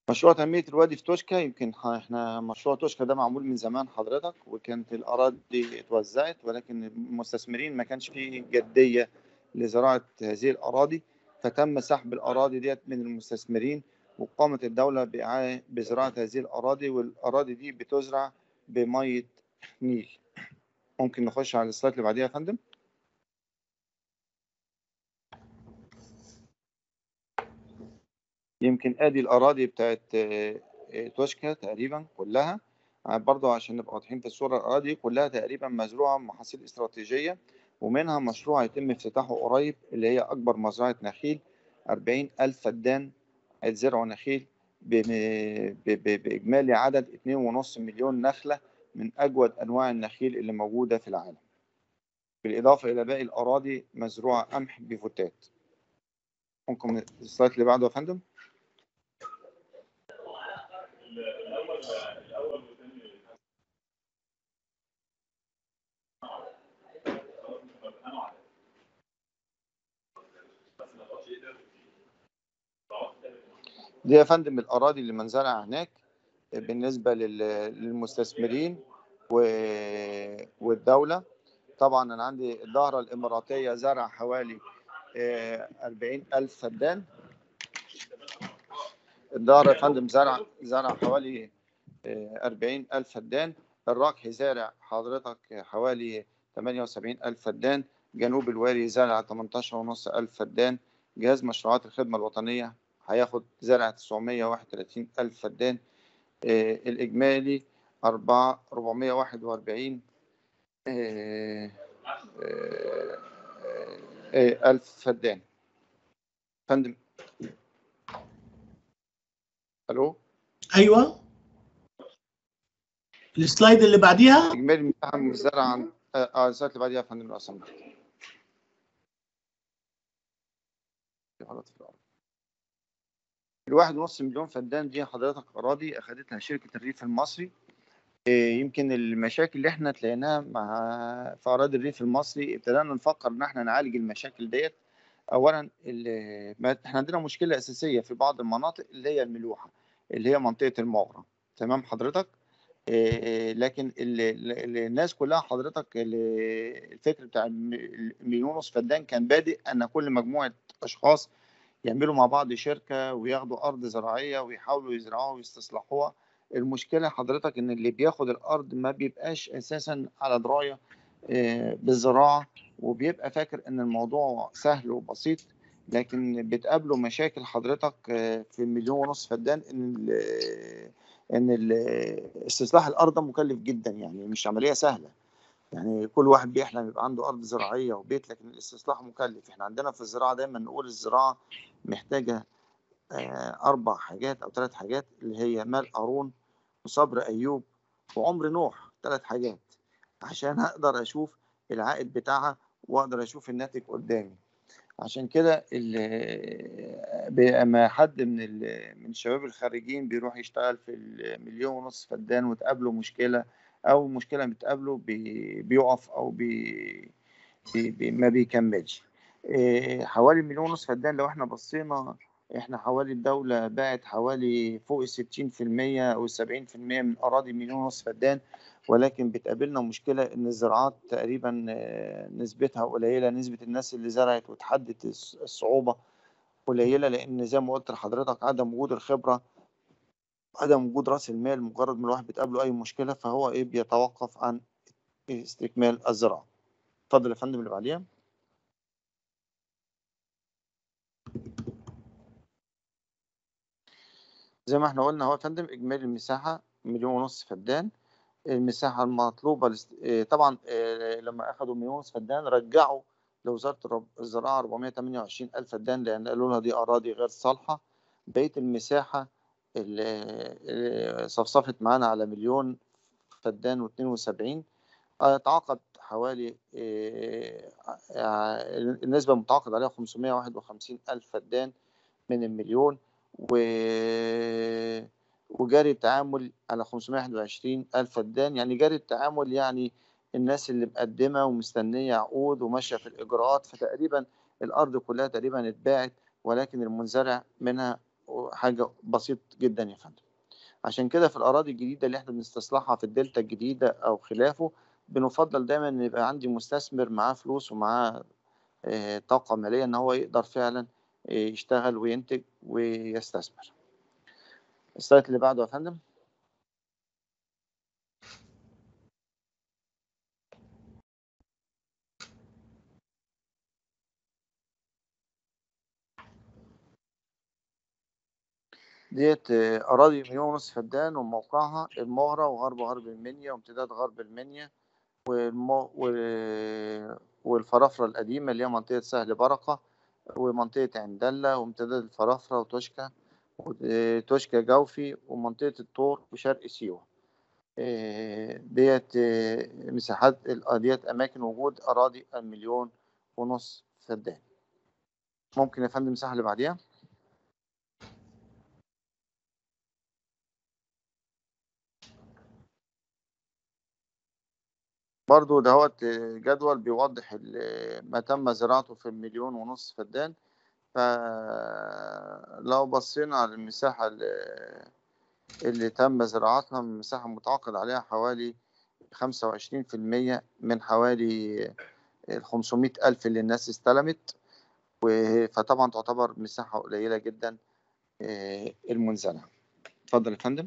مشروع تنمية الوادي في توشكا يمكن ح- احنا مشروع توشكا ده معمول من زمان حضرتك وكانت الأراضي اتوزعت ولكن المستثمرين ما كانش فيه جدية لزراعة هذه الأراضي فتم سحب الأراضي ديت من المستثمرين وقامت الدولة بإعادة بزراعة هذه الأراضي والأراضي دي بتزرع بمية نيل ممكن نخش على السلايد اللي بعديها يا فندم يمكن ادي الاراضي بتاعت آه، آه، توشكا تقريبا كلها آه، برضه عشان نبقى واضحين في الصوره الاراضي كلها تقريبا مزروعه محاصيل استراتيجيه ومنها مشروع هيتم افتتاحه قريب اللي هي اكبر مزرعه نخيل 40 الف فدان هيتزرعوا نخيل ب- ب- ب- باجمالي عدد 2.5 مليون نخله من اجود انواع النخيل اللي موجوده في العالم بالاضافه الى باقي الاراضي مزروعه قمح بفوتات ممكن السلايد اللي بعده يا فندم دي يا فندم الأراضي اللي منزرعة هناك بالنسبة لل- للمستثمرين و- والدولة طبعا أنا عندي الدهرة الإماراتية زرع حوالي آه، 40 ألف فدان الدهرة يا فندم زرع زرع حوالي آه، 40 ألف فدان الرقح زارع حضرتك حوالي 78 ألف فدان جنوب الواري زرع 18 ونص ألف فدان جهاز مشروعات الخدمة الوطنية هياخد زرع 931 ألف فدان آه، الإجمالي 4 441 آه، آه، آه، ألف فدان فندم ألو ايوه السلايد اللي بعديها إجمالي مساحة من الزرع عن اه آه، السنة اللي بعديها يا فندم لو سمحت في غلط في الأرض. الواحد ونص مليون فدان دي حضرتك أراضي أخدتها شركة الريف المصري إيه، يمكن المشاكل اللي احنا تلاقيناها مع في أراضي الريف المصري ابتدأنا نفكر إن احنا نعالج المشاكل ديت أولا ال- ما- احنا عندنا مشكلة أساسية في بعض المناطق اللي هي الملوحة اللي هي منطقة المغرة تمام حضرتك إيه، لكن ال- ال- الناس كلها حضرتك ال- الفكر بتاع الم- المليون ونص فدان كان بادئ ان كل مجموعه اشخاص يعملوا مع بعض شركه وياخدوا ارض زراعيه ويحاولوا يزرعوها ويستصلحوها المشكله حضرتك ان اللي بياخد الارض ما بيبقاش اساسا على درايه آه، بالزراعه وبيبقى فاكر ان الموضوع سهل وبسيط لكن بتقابله مشاكل حضرتك آه، في المليون ونص فدان ان ال- ان ال- استصلاح الارض ده مكلف جدا يعني مش عمليه سهله يعني كل واحد بيحلم يبقى عنده ارض زراعيه وبيت لكن الاستصلاح مكلف احنا عندنا في الزراعه دايما نقول الزراعه محتاجه آه، اربع حاجات او ثلاث حاجات اللي هي مال قارون وصبر ايوب وعمر نوح ثلاث حاجات عشان اقدر اشوف العائد بتاعها واقدر اشوف الناتج قدامي عشان كده ال- بقى ما حد من ال- من الشباب الخارجين بيروح يشتغل في المليون ونص فدان وتقابله مشكلة أو مشكلة بتقابله بي- بيقف أو بي بي بي ما بيكملش إيه، حوالي مليون ونص فدان لو احنا بصينا احنا حوالي الدولة باعت حوالي فوق الستين في المية أو السبعين في المية من أراضي مليون ونص فدان ولكن بتقابلنا مشكلة إن الزراعات تقريبا آه، نسبتها قليلة نسبة الناس اللي زرعت وتحدت الص- الصعوبة قليلة لأن زي ما قلت لحضرتك عدم وجود الخبرة عدم وجود رأس المال مجرد ما الواحد بتقابله أي مشكلة فهو إيه بيتوقف عن استكمال الزراعة. اتفضل يا فندم اللي بعديها. زي ما احنا قلنا هو يا فندم إجمالي المساحة مليون ونص فدان المساحة المطلوبة لست... آه، طبعا آه، لما أخدوا مليون ونص فدان رجعوا لوزارة الرب- الزراعة 428 ألف فدان لأن قالوا لها دي أراضي غير صالحة بقية المساحة اللي اللي صفصفت معانا على مليون فدان و72 تعاقد حوالي آه، آه، النسبة المتعاقد عليها 551 ألف فدان من المليون و وجاري التعامل على 521 ألف فدان يعني جاري التعامل يعني الناس اللي مقدمة ومستنية عقود وماشية في الإجراءات فتقريبا الأرض كلها تقريبا اتباعت ولكن المنزرع منها حاجة بسيط جدا يا فندم عشان كده في الأراضي الجديدة اللي احنا بنستصلحها في الدلتا الجديدة أو خلافه بنفضل دايما إن يبقى عندي مستثمر معاه فلوس ومعاه آه، طاقة مالية إن هو يقدر فعلا آه، يشتغل وينتج ويستثمر. السلايد اللي بعده يا فندم. ديت آه، أراضي مليون ونص فدان وموقعها المهرة وغرب غرب المنيا وامتداد غرب المنيا والمو... و- والفرافرة القديمة اللي هي منطقة سهل بركة ومنطقة عندلة وامتداد الفرافرة وتوشكا وتوشكا جوفي ومنطقة الطور وشرق سيوة آه، ديت آه، مساحات ال- ديت أماكن وجود أراضي المليون ونص فدان ممكن يا فندم المساحة اللي بعديها برضو دهوت جدول بيوضح ال- ما تم زراعته في المليون ونص فدان فلو بصينا على المساحة اللي, اللي تم زراعتها مساحة متعاقد عليها حوالي خمسة وعشرين في المية من حوالي الخمسمائة ألف اللي الناس استلمت و- فطبعا تعتبر مساحة قليلة جدا آه، المنزلة اتفضل يا فندم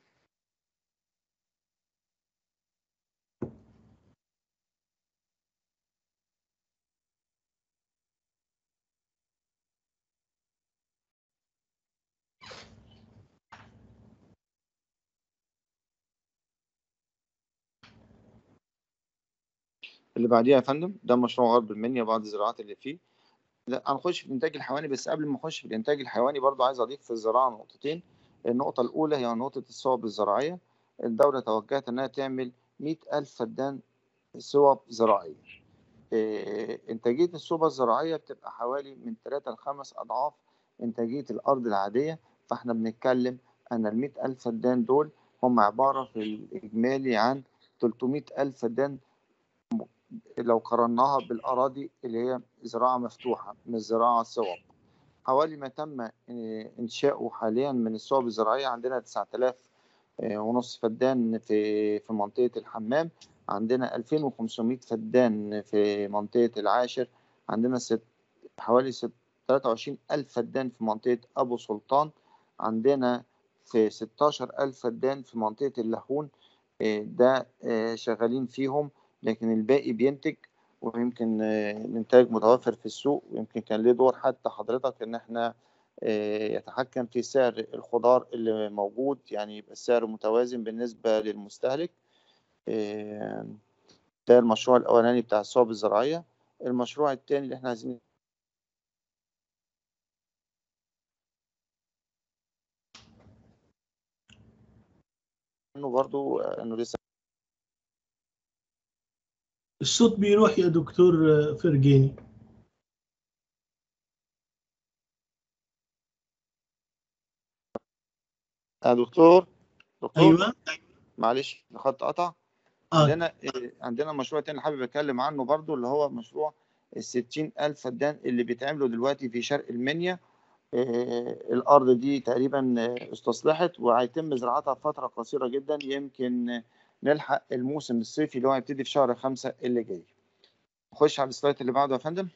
اللي بعديها يا فندم ده مشروع غرب المنيا بعض الزراعات اللي فيه لا هنخش في الانتاج الحيواني بس قبل ما نخش في الانتاج الحيواني برضو عايز اضيف في الزراعه نقطتين النقطه الاولى هي نقطه الصوب الزراعيه الدوله توجهت انها تعمل 100 الف فدان صوب زراعيه إيه، انتاجيه الصوبه الزراعيه بتبقى حوالي من 3 ل 5 اضعاف انتاجيه الارض العاديه فاحنا بنتكلم ان ال 100 الف فدان دول هم عباره في الاجمالي عن 300 الف فدان لو قارناها بالأراضي اللي هي زراعة مفتوحة مش زراعة صوب حوالي ما تم آه، إنشاؤه حاليا من الصوب الزراعية عندنا 9000 آه، ونص فدان في في منطقة الحمام عندنا 2500 فدان في منطقة العاشر عندنا ست حوالي ست 23 ألف فدان في منطقة أبو سلطان عندنا في 16 ألف فدان في منطقة اللهون آه، ده آه، شغالين فيهم لكن الباقي بينتج ويمكن آه، الإنتاج متوفر في السوق ويمكن كان ليه دور حتى حضرتك إن إحنا آه، يتحكم في سعر الخضار اللي موجود يعني يبقى السعر متوازن بالنسبة للمستهلك آه، ده المشروع الأولاني بتاع الصوب الزراعية المشروع الثاني اللي إحنا عايزين إنه برضو آه، إنه لسه الصوت بيروح يا دكتور آه، فرجاني آه دكتور دكتور ايوه معلش الخط قطع اه عندنا إيه، عندنا مشروع تاني حابب اتكلم عنه برضو اللي هو مشروع الستين ألف فدان اللي بيتعملوا دلوقتي في شرق المنيا إيه، الأرض دي تقريبا آه، استصلحت وهيتم زراعتها في فترة قصيرة جدا يمكن آه، نلحق الموسم الصيفي اللي هو هيبتدي في شهر خمسة اللي جاي نخش على السلايد اللي بعده يا فندم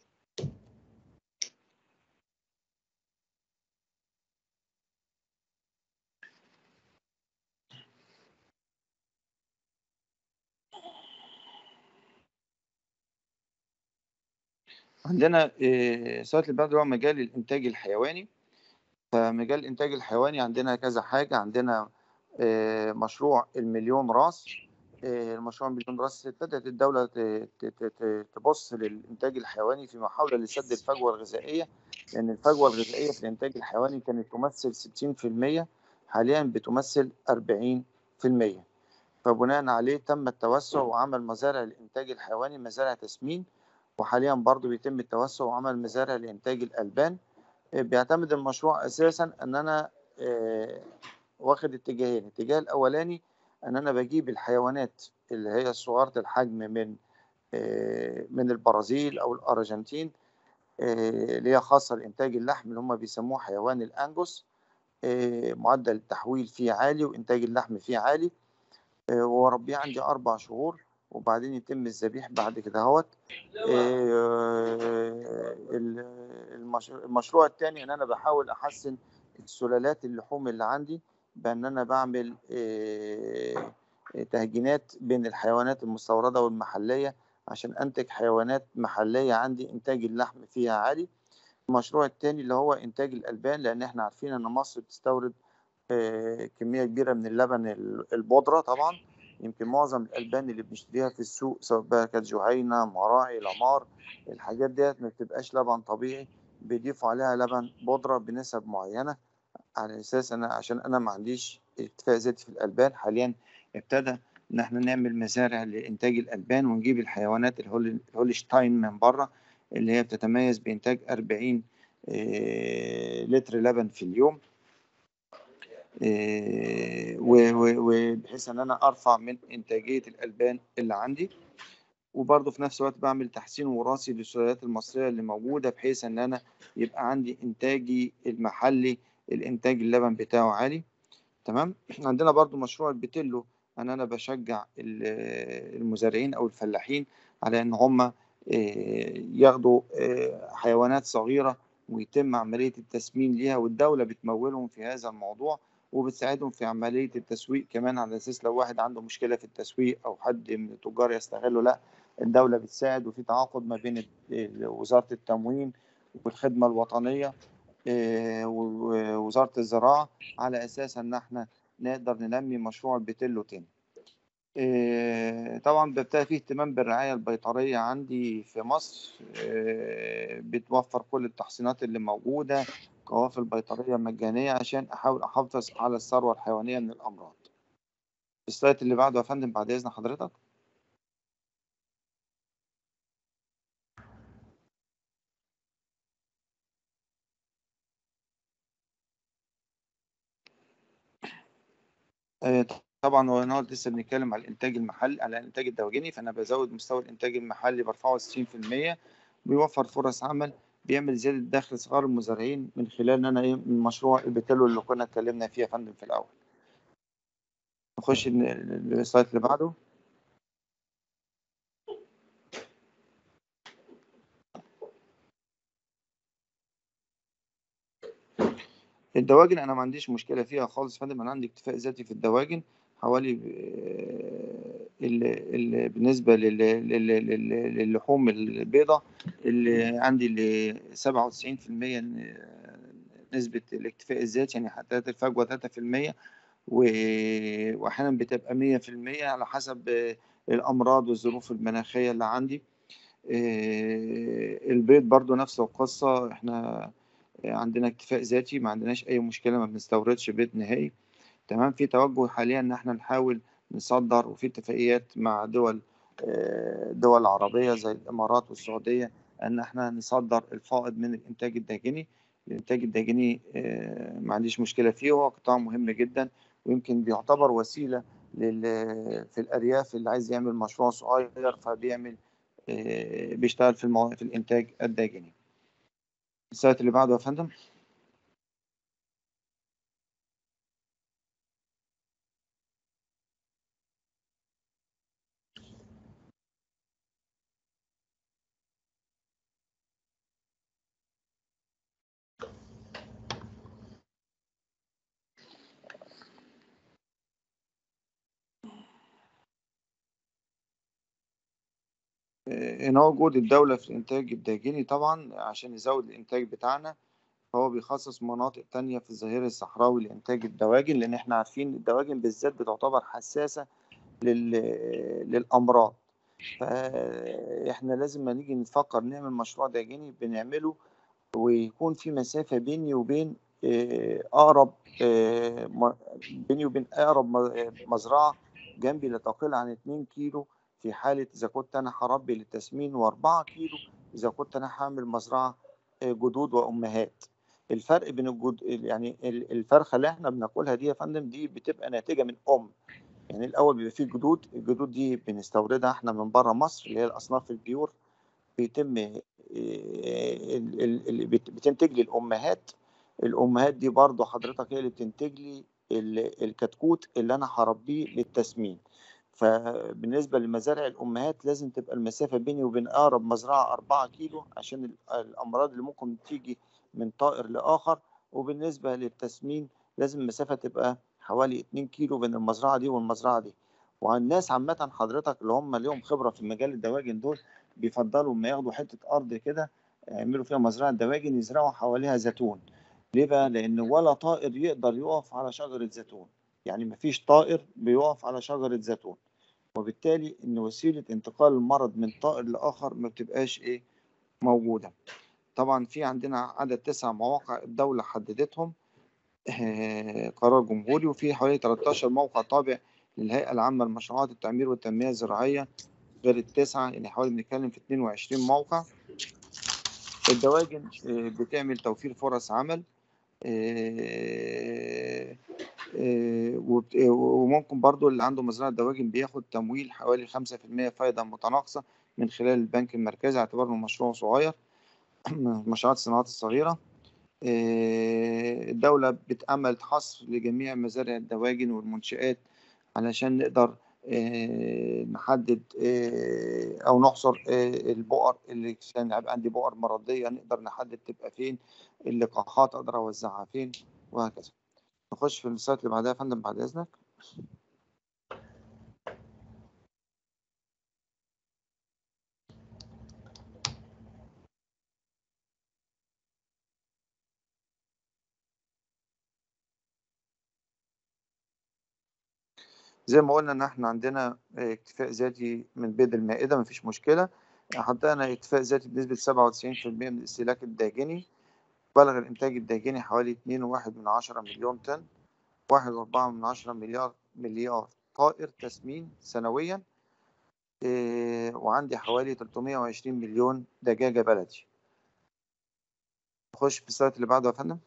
عندنا إيه، السلايد اللي بعده هو مجال الإنتاج الحيواني فمجال الإنتاج الحيواني عندنا كذا حاجة عندنا آه، مشروع المليون راس آه، المشروع المليون راس ابتدت الدولة ت- ت- ت- تبص للإنتاج الحيواني في محاولة لسد الفجوة الغذائية لأن الفجوة الغذائية في الإنتاج الحيواني كانت تمثل 60% حاليا بتمثل 40% فبناء عليه تم التوسع وعمل مزارع الإنتاج الحيواني مزارع تسمين وحاليا برضو بيتم التوسع وعمل مزارع لإنتاج الألبان آه، بيعتمد المشروع أساسا أن أنا آه، واخد اتجاهين الاتجاه الأولاني أن أنا بجيب الحيوانات اللي هي صغيرة الحجم من آه، من البرازيل أو الأرجنتين آه، اللي هي خاصة لإنتاج اللحم اللي هم بيسموه حيوان الأنجوس آه، معدل التحويل فيه عالي وإنتاج اللحم فيه عالي آه، وأربيه عندي أربع شهور وبعدين يتم الذبيح بعد كده اهوت آه، ال- المش- المشروع الثاني ان انا بحاول احسن سلالات اللحوم اللي عندي بان انا بعمل آه، تهجينات بين الحيوانات المستورده والمحليه عشان انتج حيوانات محليه عندي انتاج اللحم فيها عالي المشروع الثاني اللي هو انتاج الالبان لان احنا عارفين ان مصر بتستورد آه، كميه كبيره من اللبن ال- البودره طبعا يمكن معظم الالبان اللي بنشتريها في السوق سواء بقى كانت جهينه مراعي لمار الحاجات ديت ما بتبقاش لبن طبيعي بيضيفوا عليها لبن بودره بنسب معينه على اساس انا عشان انا ما عنديش اكتفاء ذاتي في الالبان حاليا ابتدى ان احنا نعمل مزارع لانتاج الالبان ونجيب الحيوانات الهول- الهولشتاين من بره اللي هي بتتميز بانتاج 40 آه، لتر لبن في اليوم آه، و- و- وبحيث ان انا ارفع من انتاجيه الالبان اللي عندي وبرضه في نفس الوقت بعمل تحسين وراثي للسلالات المصريه اللي موجوده بحيث ان انا يبقى عندي انتاجي المحلي الانتاج اللبن بتاعه عالي تمام عندنا برضو مشروع البتلو ان انا بشجع ال- المزارعين او الفلاحين على ان هم آه، ياخدوا آه، حيوانات صغيره ويتم عمليه التسمين ليها والدوله بتمولهم في هذا الموضوع وبتساعدهم في عمليه التسويق كمان على اساس لو واحد عنده مشكله في التسويق او حد من التجار يستغله لا الدوله بتساعد وفي تعاقد ما بين ال- وزاره التموين والخدمه الوطنيه آه، ووزاره الزراعه على اساس ان احنا نقدر ننمي مشروع البتلو تاني آه، طبعا بيبتدي فيه اهتمام بالرعايه البيطريه عندي في مصر آه، بتوفر كل التحصينات اللي موجوده قوافل بيطريه مجانيه عشان احاول احافظ على الثروه الحيوانيه من الامراض السلايد اللي بعده يا فندم بعد اذن حضرتك آه، طبعا هو النهارده لسه بنتكلم على الانتاج المحلي على الانتاج الدواجني فانا بزود مستوى الانتاج المحلي برفعه 60% بيوفر فرص عمل بيعمل زياده دخل صغار المزارعين من خلال ان انا ايه من مشروع البتلو اللي كنا اتكلمنا فيه يا فندم في الاول نخش ال- ال- السلايد اللي بعده الدواجن انا ما عنديش مشكله فيها خالص يا فندم انا عندي اكتفاء ذاتي في الدواجن حوالي آه، ال ال بالنسبه لل- لل- لل- للحوم البيضاء اللي عندي اللي 97% نسبه الاكتفاء الذاتي يعني حتى الفجوه 3% و- واحيانا بتبقى 100% على حسب آه، الامراض والظروف المناخيه اللي عندي آه، البيض برضو نفس القصه احنا عندنا اكتفاء ذاتي ما عندناش اي مشكله ما بنستوردش بيض نهائي تمام في توجه حاليا ان احنا نحاول نصدر وفي اتفاقيات مع دول آه، دول عربيه زي الامارات والسعوديه ان احنا نصدر الفائض من الانتاج الداجني الانتاج الداجني آه، ما عنديش مشكله فيه هو قطاع مهم جدا ويمكن بيعتبر وسيله لل في الارياف اللي عايز يعمل مشروع صغير فبيعمل آه، بيشتغل في المو... في الانتاج الداجني السلايد اللي بعده يا فندم ان هو وجود الدولة في الإنتاج الداجني طبعا عشان يزود الإنتاج بتاعنا فهو بيخصص مناطق تانية في الظهير الصحراوي لإنتاج الدواجن لأن إحنا عارفين الدواجن بالذات بتعتبر حساسة لل... للأمراض فإحنا لازم ما نيجي نفكر نعمل مشروع داجني بنعمله ويكون في مسافة بيني وبين آه، أقرب آه، م- بيني وبين أقرب م- مزرعة جنبي لا تقل عن 2 كيلو في حالة إذا كنت أنا هربي للتسمين و4 كيلو إذا كنت أنا هعمل مزرعة آه، جدود وأمهات الفرق بين الجد يعني ال- الفرخة اللي احنا بناكلها دي يا فندم دي بتبقى ناتجة من أم يعني الأول بيبقى فيه جدود الجدود دي بنستوردها احنا من بره مصر اللي هي الأصناف البيور بيتم آه، ال- ال- اللي بت- بتنتج لي الامهات الامهات دي برضو حضرتك هي اللي بتنتج لي ال- الكتكوت اللي انا هربيه للتسمين فبالنسبه لمزارع الامهات لازم تبقى المسافه بيني وبين اقرب مزرعه 4 كيلو عشان ال- الامراض اللي ممكن تيجي من طائر لاخر وبالنسبه للتسمين لازم المسافه تبقى حوالي 2 كيلو بين المزرعه دي والمزرعه دي والناس عامه حضرتك اللي هم ليهم خبره في مجال الدواجن دول بيفضلوا ما ياخدوا حته ارض كده يعملوا فيها مزرعه دواجن يزرعوا حواليها زيتون ليه بقى لان ولا طائر يقدر يقف على شجره زيتون يعني مفيش طائر بيقف على شجره زيتون وبالتالي ان وسيله انتقال المرض من طائر لاخر ما بتبقاش ايه موجوده طبعا في عندنا عدد تسع مواقع الدوله حددتهم آه، قرار جمهوري وفي حوالي 13 موقع تابع للهيئه العامه لمشروعات التعمير والتنميه الزراعيه غير التسعه يعني حوالي بنتكلم في 22 موقع الدواجن آه، بتعمل توفير فرص عمل آه، آه، وبت- آه، وممكن برضو اللي عنده مزرعة دواجن بياخد تمويل حوالي 5% فايدة متناقصة من خلال البنك المركزي اعتباره مشروع صغير من مشروعات الصناعات الصغيرة آه، الدولة بتأمل حصر لجميع مزارع الدواجن والمنشآت علشان نقدر آه، نحدد آه، أو نحصر آه، البؤر اللي كان هيبقى عندي بؤر مرضية نقدر نحدد تبقى فين اللقاحات أقدر أوزعها فين وهكذا نخش في السلايد اللي بعدها يا فندم بعد إذنك زي ما قلنا ان احنا عندنا آه، اكتفاء ذاتي من بيض المائدة مفيش مشكلة حطينا اكتفاء ذاتي بنسبة 97% من الاستهلاك الداجني بلغ الإنتاج الداجني حوالي 2.1 من عشرة مليون طن 1.4 من عشرة مليار مليار طائر تسمين سنويا آه، وعندي حوالي 320 مليون دجاجة بلدي نخش في السلايد اللي بعده يا فندم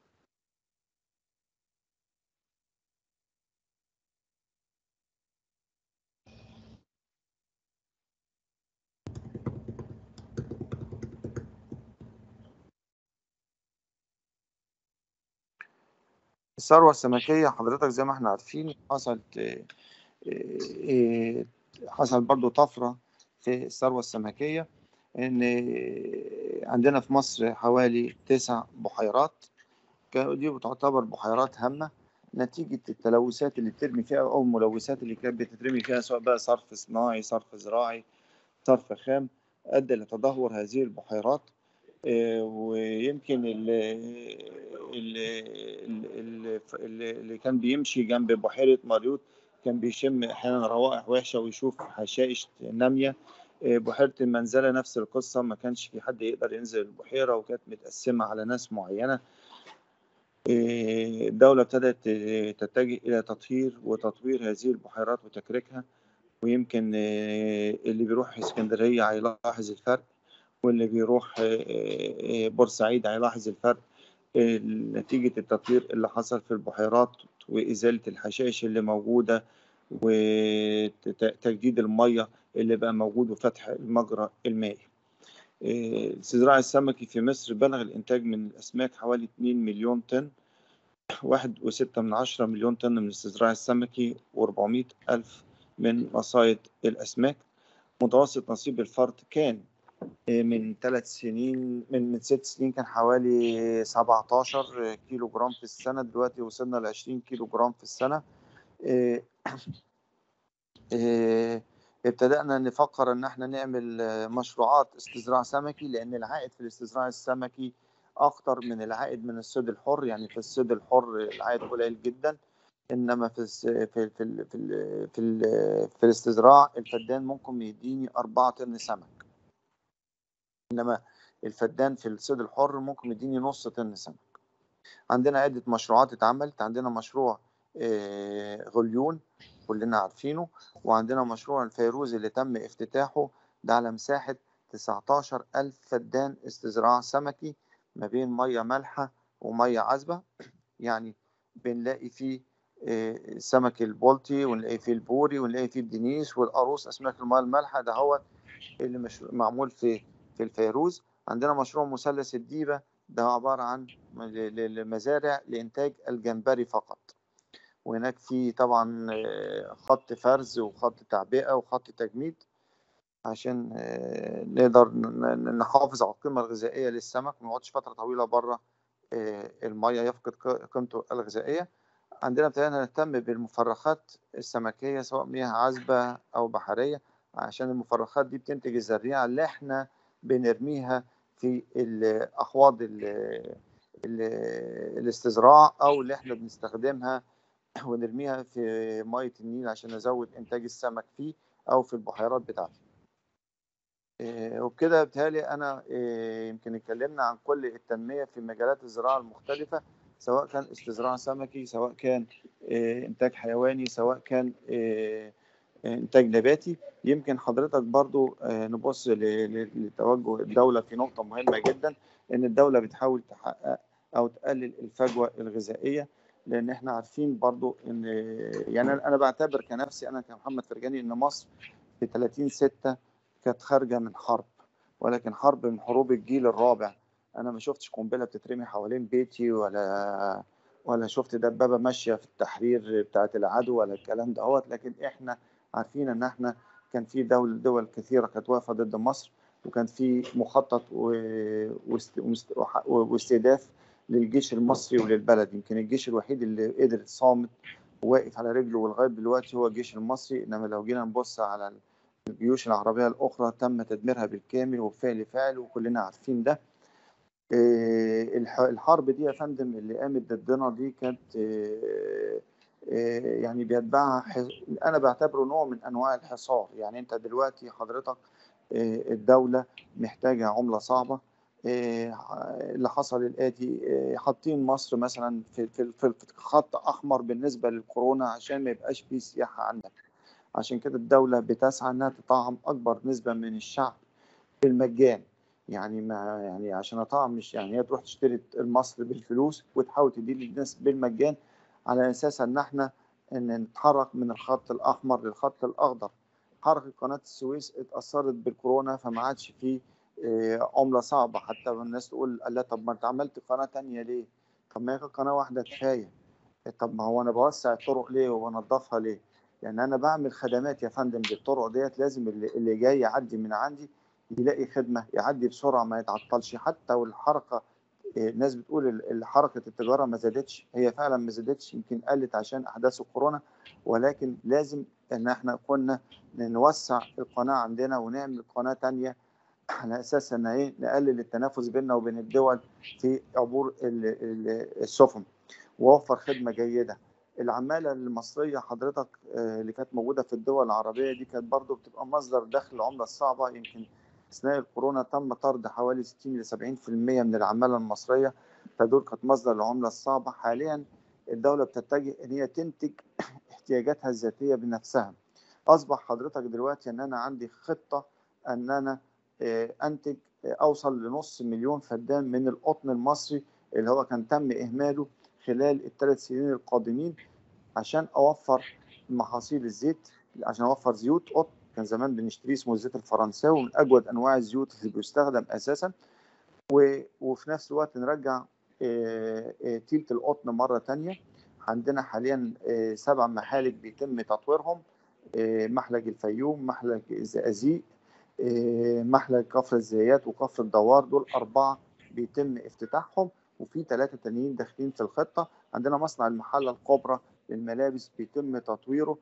الثروة السمكية حضرتك زي ما احنا عارفين حصلت آه، آه، حصل برضو طفرة في الثروة السمكية إن عندنا في مصر حوالي تسع بحيرات كانوا دي بتعتبر بحيرات هامة نتيجة التلوثات اللي بترمي فيها أو الملوثات اللي كانت بتترمي فيها سواء بقى صرف صناعي صرف زراعي صرف خام أدى لتدهور هذه البحيرات آه، ويمكن اللي, اللي, اللي, اللي كان بيمشي جنب بحيرة ماريوت كان بيشم أحيانا روائح وحشة ويشوف حشائش نامية آه، بحيرة المنزلة نفس القصة ما كانش في حد يقدر ينزل البحيرة وكانت متقسمة على ناس معينة آه، الدولة ابتدت آه، تتجه إلى تطهير وتطوير هذه البحيرات وتكريكها ويمكن آه، اللي بيروح اسكندرية هيلاحظ الفرق واللي بيروح آه، آه، بورسعيد هيلاحظ الفرق آه، نتيجة التطوير اللي حصل في البحيرات وإزالة الحشائش اللي موجودة وتجديد المية اللي بقى موجود وفتح المجرى المائي آه، الاستزراع السمكي في مصر بلغ الإنتاج من الأسماك حوالي 2 مليون طن واحد وستة من عشرة مليون طن من الاستزراع السمكي وأربعمائة ألف من مصايد الأسماك متوسط نصيب الفرد كان آه، من ثلاث سنين من من ست سنين كان حوالي 17 كيلو جرام في السنة دلوقتي وصلنا ل 20 كيلو جرام في السنة آه، آه، ابتدأنا نفكر إن احنا نعمل آه، مشروعات استزراع سمكي لأن العائد في الاستزراع السمكي أكتر من العائد من الصيد الحر يعني في الصيد الحر العائد قليل جدا إنما في الس- في في في, في, في, في الاستزراع الفدان ممكن يديني أربعة طن سمك إنما الفدان في الصيد الحر ممكن يديني نص طن سمك عندنا عدة مشروعات اتعملت عندنا مشروع آه، غليون كلنا عارفينه وعندنا مشروع الفيروز اللي تم افتتاحه ده على مساحة 19 ألف فدان استزراع سمكي ما بين مية مالحة ومية عذبة يعني بنلاقي فيه آه، سمك البلطي ونلاقي فيه البوري ونلاقي فيه الدنيس والقاروص أسماك المياه المالحة ده هو اللي مش معمول في في الفيروز عندنا مشروع مثلث الديبة ده عبارة عن ل- ل- لمزارع لإنتاج الجمبري فقط وهناك في طبعا آه، خط فرز وخط تعبئة وخط تجميد عشان آه، نقدر ن- ن- نحافظ على القيمة الغذائية للسمك ما يقعدش فترة طويلة بره آه، المية يفقد ق- قيمته الغذائية عندنا ابتدينا نهتم بالمفرخات السمكية سواء مياه عذبة أو بحرية عشان المفرخات دي بتنتج الزريعة اللي احنا بنرميها في الأحواض ال- ال- الاستزراع أو اللي احنا بنستخدمها ونرميها في مية النيل عشان نزود إنتاج السمك فيه أو في البحيرات بتاعته. إيه، وبكده بالتالي أنا إيه، يمكن اتكلمنا عن كل التنمية في مجالات الزراعة المختلفة سواء كان استزراع سمكي سواء كان إيه، إنتاج حيواني سواء كان إيه، إنتاج نباتي يمكن حضرتك برضو آه، نبص ل- ل- لتوجه الدولة في نقطة مهمة جدا إن الدولة بتحاول تحقق أو تقلل الفجوة الغذائية لأن إحنا عارفين برضو إن يعني أنا أنا بعتبر كنفسي أنا كمحمد فرجاني إن مصر في 30 ستة كانت خارجة من حرب ولكن حرب من حروب الجيل الرابع أنا ما شفتش قنبلة بتترمي حوالين بيتي ولا ولا شفت دبابة ماشية في التحرير بتاعت العدو ولا الكلام دهوت لكن إحنا عارفين ان احنا كان في دول دول كثيره كانت واقفه ضد مصر وكان في مخطط و- واست- ومست- وح- واستهداف للجيش المصري وللبلد يمكن الجيش الوحيد اللي قدر صامت وواقف على رجله ولغايه دلوقتي هو الجيش المصري انما لو جينا نبص على الجيوش العربيه الاخرى تم تدميرها بالكامل وبفعل فاعل وكلنا عارفين ده إيه، الح- الحرب دي يا فندم اللي قامت ضدنا دي كانت إيه، إيه، يعني بيتبعها ح- انا بعتبره نوع من انواع الحصار يعني انت دلوقتي حضرتك إيه، الدوله محتاجه عمله صعبه إيه، اللي حصل الاتي إيه، حاطين مصر مثلا في في في في خط احمر بالنسبه للكورونا عشان ما يبقاش فيه سياحه عندك عشان كده الدوله بتسعى انها تطعم اكبر نسبه من الشعب بالمجان يعني ما يعني عشان اطعم مش يعني هي تروح تشتري المصر بالفلوس وتحاول تدي للناس بالمجان على اساس ان احنا ان نتحرك من الخط الاحمر للخط الاخضر حركه قناه السويس اتاثرت بالكورونا فما عادش فيه آه، عمله صعبه حتى الناس تقول لا طب ما انت عملت قناه تانية ليه؟ طب ما هي كانت قناه واحده كفايه طب ما هو انا بوسع الطرق ليه وبنضفها ليه؟ يعني انا بعمل خدمات يا فندم للطرق ديت لازم اللي, اللي جاي يعدي من عندي يلاقي خدمه يعدي بسرعه ما يتعطلش حتى والحركه إيه، الناس بتقول ال- ال- حركه التجاره ما زادتش هي فعلا ما زادتش يمكن قلت عشان احداث الكورونا ولكن لازم ان احنا كنا نوسع القناه عندنا ونعمل قناه تانية على اساس ان ايه نقلل التنافس بيننا وبين الدول في عبور ال- ال- السفن ووفر خدمه جيده العماله المصريه حضرتك آه، اللي كانت موجوده في الدول العربيه دي كانت برضو بتبقى مصدر دخل العمله الصعبه يمكن اثناء الكورونا تم طرد حوالي 60 ل 70% من العماله المصريه فدول كانت مصدر العمله الصعبه حاليا الدوله بتتجه ان هي تنتج احتياجاتها الذاتيه بنفسها اصبح حضرتك دلوقتي ان انا عندي خطه ان انا آه، انتج آه، اوصل لنص مليون فدان من القطن المصري اللي هو كان تم اهماله خلال الثلاث سنين القادمين عشان اوفر محاصيل الزيت عشان اوفر زيوت قطن كان زمان بنشتريه اسمه الزيت الفرنساوي من اجود انواع الزيوت اللي بيستخدم اساسا و- وفي نفس الوقت نرجع آه، آه، تيلة القطن مرة تانية عندنا حاليا آه، سبع محالك بيتم تطويرهم آه، محلك الفيوم محلك الزقازيق آه، محلك كفر الزيات وكفر الدوار دول أربعة بيتم افتتاحهم وفي ثلاثة تانيين داخلين في الخطة عندنا مصنع المحلة الكبرى للملابس بيتم تطويره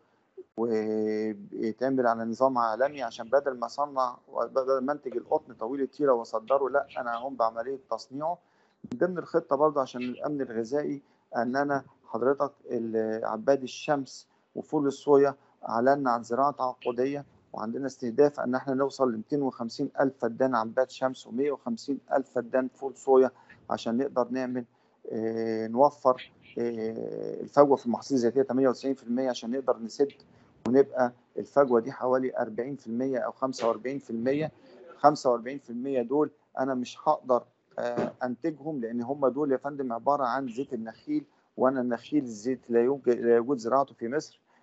ويتعمل على نظام عالمي عشان بدل ما اصنع بدل ما انتج القطن طويل التيره واصدره لا انا هقوم بعمليه تصنيعه من ضمن الخطه برضه عشان الامن الغذائي ان انا حضرتك ال- عباد الشمس وفول الصويا اعلنا عن زراعه تعاقديه وعندنا استهداف ان احنا نوصل ل 250 الف فدان عباد شمس و150 الف فدان فول صويا عشان نقدر نعمل آه، نوفر آه، الفجوه في المحاصيل الذاتيه 98% عشان نقدر نسد ونبقى الفجوه دي حوالي 40% او 45% 45% دول انا مش هقدر آه، انتجهم لان هم دول يا فندم عباره عن زيت النخيل وانا النخيل الزيت لا يوجد لا يوجد زراعته في مصر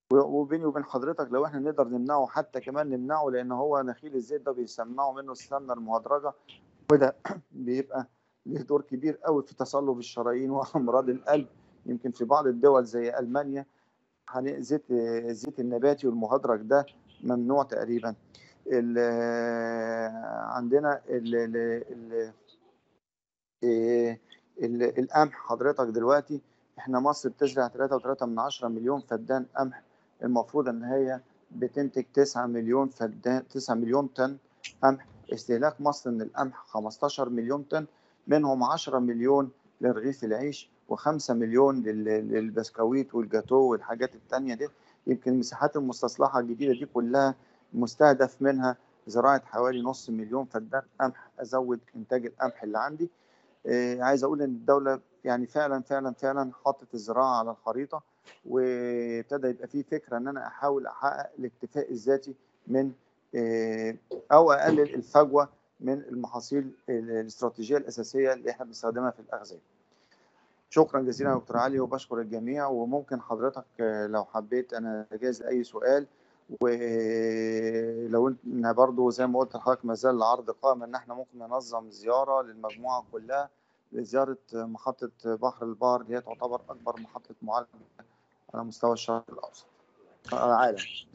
و- وبيني وبين حضرتك لو احنا نقدر نمنعه حتى كمان نمنعه لان هو نخيل الزيت ده بيصنعوا منه السمنه المهدرجه وده بيبقى له دور كبير قوي في تصلب الشرايين وامراض القلب يمكن في بعض الدول زي المانيا هن- زيت الزيت النباتي والمهدرج ده ممنوع تقريبا ال- عندنا ال ال ال إيه، ال- القمح حضرتك دلوقتي احنا مصر بتزرع 3.3 من 10 مليون فدان قمح المفروض ان هي بتنتج 9 مليون فدان 9 مليون طن قمح استهلاك مصر من القمح 15 مليون طن منهم 10 مليون لرغيف العيش و5 مليون لل- للبسكويت والجاتو والحاجات التانية دي يمكن المساحات المستصلحة الجديدة دي كلها مستهدف منها زراعة حوالي نص مليون فدان قمح أزود إنتاج القمح اللي عندي آه، عايز أقول إن الدولة يعني فعلا فعلا فعلا حطت الزراعة على الخريطة وابتدى يبقى في فكرة إن أنا أحاول أحقق الاكتفاء الذاتي من آه، أو أقلل الفجوة من المحاصيل الاستراتيجية الأساسية اللي إحنا بنستخدمها في الأغذية. شكرا جزيلا يا دكتور علي وبشكر الجميع وممكن حضرتك آه، لو حبيت انا جاهز لاي سؤال ولو انت برضو زي ما قلت لحضرتك ما زال العرض قائم ان احنا ممكن ننظم زياره للمجموعه كلها لزياره محطه بحر البار اللي هي تعتبر اكبر محطه معالجه على مستوى الشرق الاوسط العالم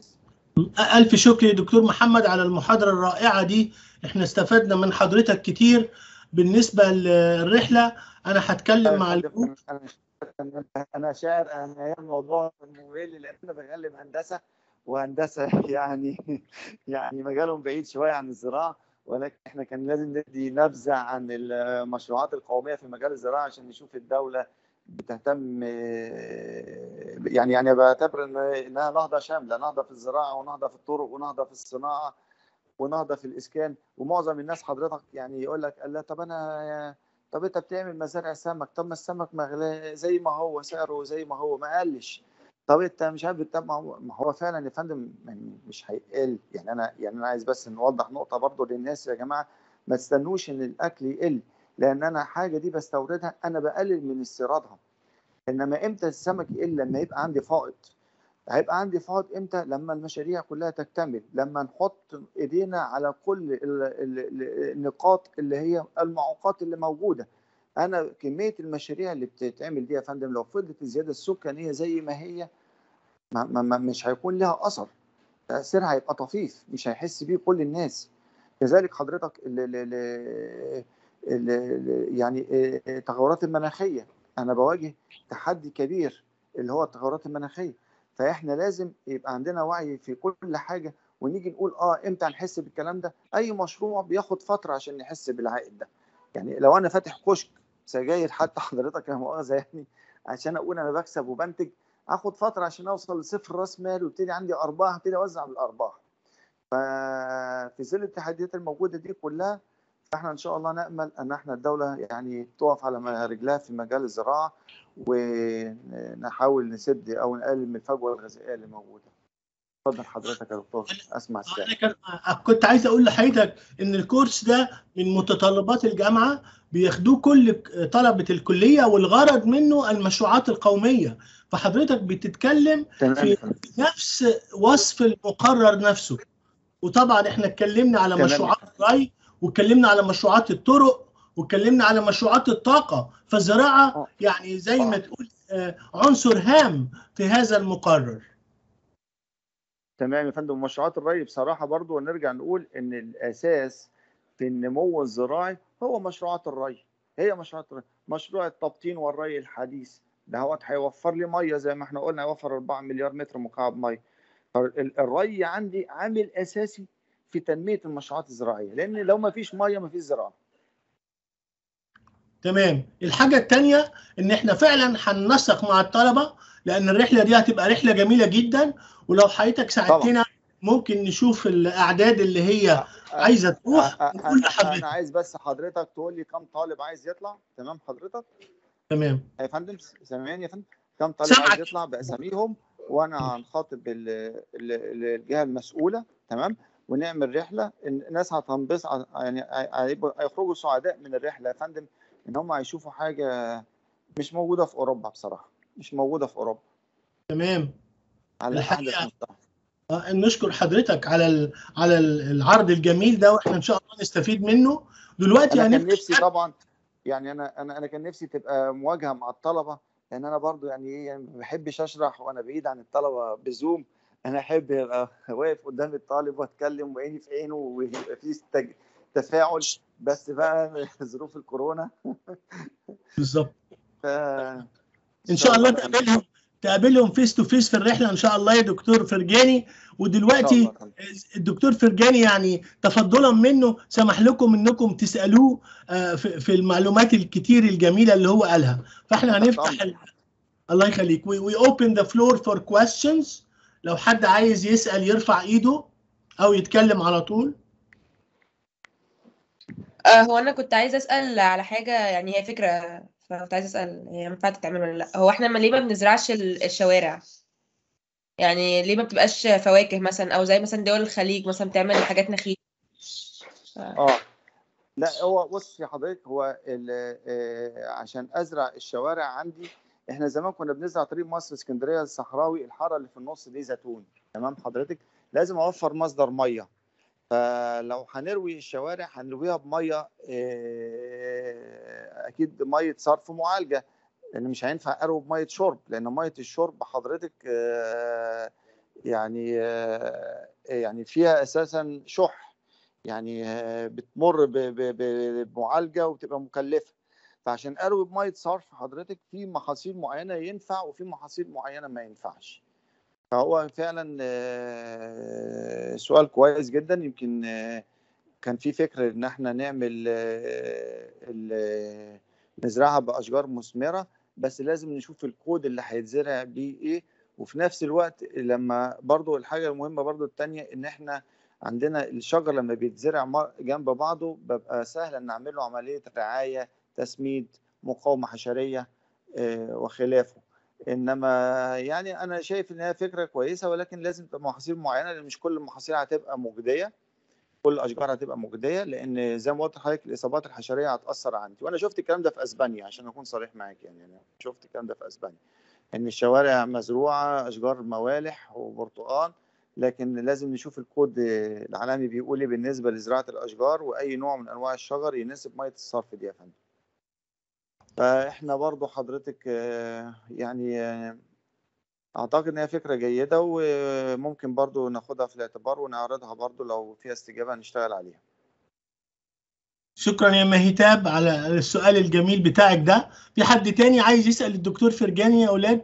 ألف شكر يا دكتور محمد على المحاضرة الرائعة دي احنا استفدنا من حضرتك كتير بالنسبة للرحلة أنا هتكلم مع الجروب انا انا شاعر انا هي الموضوع ممل لان انا بغلب هندسه وهندسه يعني يعني مجالهم بعيد شويه عن الزراعه ولكن احنا كان لازم ندي نبذه عن المشروعات القوميه في مجال الزراعه عشان نشوف الدوله بتهتم يعني يعني بعتبر ان انها نهضه شامله نهضه في الزراعه ونهضه في الطرق ونهضه في الصناعه ونهضه في الاسكان ومعظم الناس حضرتك يعني يقول لك لا طب انا طب انت بتعمل مزارع سمك طب ما السمك مغلى زي ما هو سعره زي ما هو ما قلش طب انت مش عارف طب ما هو ما هو فعلا يا فندم يعني مش هيقل يعني انا يعني انا عايز بس نوضح نقطه برضو للناس يا جماعه ما تستنوش ان الاكل يقل لان انا حاجه دي بستوردها انا بقلل من استيرادها انما امتى السمك يقل لما يبقى عندي فائض هيبقى عندي فائض امتى لما المشاريع كلها تكتمل لما نحط ايدينا على كل ال- ال- ال- النقاط اللي هي المعوقات اللي موجوده انا كميه المشاريع اللي بتتعمل دي يا فندم لو فضلت الزياده السكانيه زي ما هي ما ما ما مش هيكون لها اثر تاثيرها هيبقى طفيف مش هيحس بيه كل الناس كذلك حضرتك ال ال ال ال ال يعني التغيرات المناخيه انا بواجه تحدي كبير اللي هو التغيرات المناخيه فاحنا لازم يبقى عندنا وعي في كل حاجه ونيجي نقول اه امتى هنحس بالكلام ده اي مشروع بياخد فتره عشان نحس بالعائد ده يعني لو انا فاتح كشك سجاير حتى حضرتك لا مؤاخذه يعني عشان اقول انا بكسب وبنتج اخد فتره عشان اوصل لصفر راس مال وابتدي عندي ارباح ابتدي اوزع بالارباح ففي ظل التحديات الموجوده دي كلها فاحنا ان شاء الله نامل ان احنا الدوله يعني تقف على رجلها في مجال الزراعه ونحاول نسد او نقلل من الفجوه الغذائيه اللي موجوده. اتفضل حضرتك يا دكتور اسمع السؤال. انا كان كنت عايز اقول لحضرتك ان الكورس ده من متطلبات الجامعه بياخدوه كل طلبه الكليه والغرض منه المشروعات القوميه فحضرتك بتتكلم تمام في يا فندم. نفس وصف المقرر نفسه وطبعا احنا اتكلمنا على تمام. مشروعات الري واتكلمنا على مشروعات الطرق واتكلمنا على مشروعات الطاقه فالزراعه آه. يعني زي ما آه. تقول آه، عنصر هام في هذا المقرر تمام يا فندم مشروعات الري بصراحه برضو نرجع نقول ان الاساس في النمو الزراعي هو مشروعات الري هي مشروعات الري مشروع التبطين والري الحديث ده هو هيوفر لي ميه زي ما احنا قلنا هيوفر 4 مليار متر مكعب ميه فالري عندي عامل اساسي في تنميه المشروعات الزراعيه لان لو ما فيش ميه ما فيش زراعه تمام الحاجة التانية ان احنا فعلا هننسق مع الطلبة لان الرحلة دي هتبقى رحلة جميلة جدا ولو حضرتك ساعدتنا ممكن نشوف الاعداد اللي هي عايزة تروح أ- أ- ونقول أ- لحضرتك انا عايز بس حضرتك تقول لي كم طالب عايز يطلع تمام حضرتك تمام يا فندم سامعني يا فندم كم طالب سامعك. عايز يطلع باساميهم وانا هنخاطب ال- ال- الجهه المسؤوله تمام ونعمل رحله الناس هتنبسط يعني هيبقوا- هيخرجوا سعداء من الرحله يا فندم ان هم هيشوفوا حاجه مش موجوده في اوروبا بصراحه مش موجوده في اوروبا تمام على احدث الحقيقة مستوى آه، نشكر حضرتك على ال- على ال- العرض الجميل ده واحنا ان شاء الله نستفيد منه دلوقتي انا كان هنبدا نفسي طبعا يعني انا انا انا كان نفسي تبقى مواجهه مع الطلبه لان انا برضو يعني ايه يعني ما بحبش اشرح وانا بعيد عن الطلبه بزوم انا احب ابقى واقف قدام الطالب واتكلم وعيني في عينه ويبقى في تج- تفاعل بس بقى ظروف الكورونا بالظبط ف ان شاء الله تقابلهم تقابلهم فيس تو فيس في الرحله ان شاء الله يا دكتور فرجاني ودلوقتي الدكتور فرجاني يعني تفضلا منه سمح لكم انكم تسالوه آه، في في المعلومات الكتير الجميله اللي هو قالها فاحنا هنفتح ال... الله يخليك وي اوبن ذا فلور فور كويستشنز لو حد عايز يسال يرفع ايده او يتكلم على طول آه هو انا كنت عايزه اسال على حاجه يعني هي فكره فكنت عايزه اسال هي ينفع تتعمل ولا لا هو احنا ما ليه ما بنزرعش ال- الشوارع يعني ليه ما بتبقاش فواكه مثلا او زي مثلا دول الخليج مثلا بتعمل حاجات نخيل اه لا هو بص يا حضرتك هو ال- آه، عشان ازرع الشوارع عندي احنا زمان كنا بنزرع طريق مصر اسكندريه الصحراوي الحاره اللي في النص دي زيتون تمام حضرتك لازم اوفر مصدر ميه فلو هنروي الشوارع هنرويها بميه آه، اكيد ميه صرف معالجه لان مش هينفع اروي بميه شرب لان ميه الشرب حضرتك آه، يعني آه، يعني فيها اساسا شح يعني آه، بتمر ب- ب- ب- بمعالجه وبتبقى مكلفه فعشان اروي بميه صرف حضرتك في محاصيل معينه ينفع وفي محاصيل معينه ما ينفعش فهو فعلا آه، سؤال كويس جدا يمكن آه، كان في فكر ان احنا نعمل آه، ال- نزرعها باشجار مثمره بس لازم نشوف الكود اللي هيتزرع بيه ايه وفي نفس الوقت لما برضو الحاجه المهمه برضو التانية ان احنا عندنا الشجر لما بيتزرع مر- جنب بعضه ببقى سهل ان اعمل له عمليه رعايه تسميد مقاومه حشريه آه، وخلافه انما يعني انا شايف ان هي فكره كويسه ولكن لازم تبقى محاصيل معينه لان مش كل المحاصيل هتبقى مجديه كل الاشجار هتبقى مجديه لان زي ما قلت لحضرتك الاصابات الحشريه هتاثر عندي وانا شفت الكلام ده في اسبانيا عشان اكون صريح معاك يعني انا شفت الكلام ده في اسبانيا ان الشوارع مزروعه اشجار موالح وبرتقال لكن لازم نشوف الكود العالمي بيقول ايه بالنسبه لزراعه الاشجار واي نوع من انواع الشجر يناسب ميه الصرف دي يا فندم فاحنا برضو حضرتك آه، يعني آه، اعتقد ان هي فكره جيده وممكن برضو ناخدها في الاعتبار ونعرضها برضو لو فيها استجابه نشتغل عليها شكرا يا مهيتاب على السؤال الجميل بتاعك ده في حد تاني عايز يسال الدكتور فرجاني يا اولاد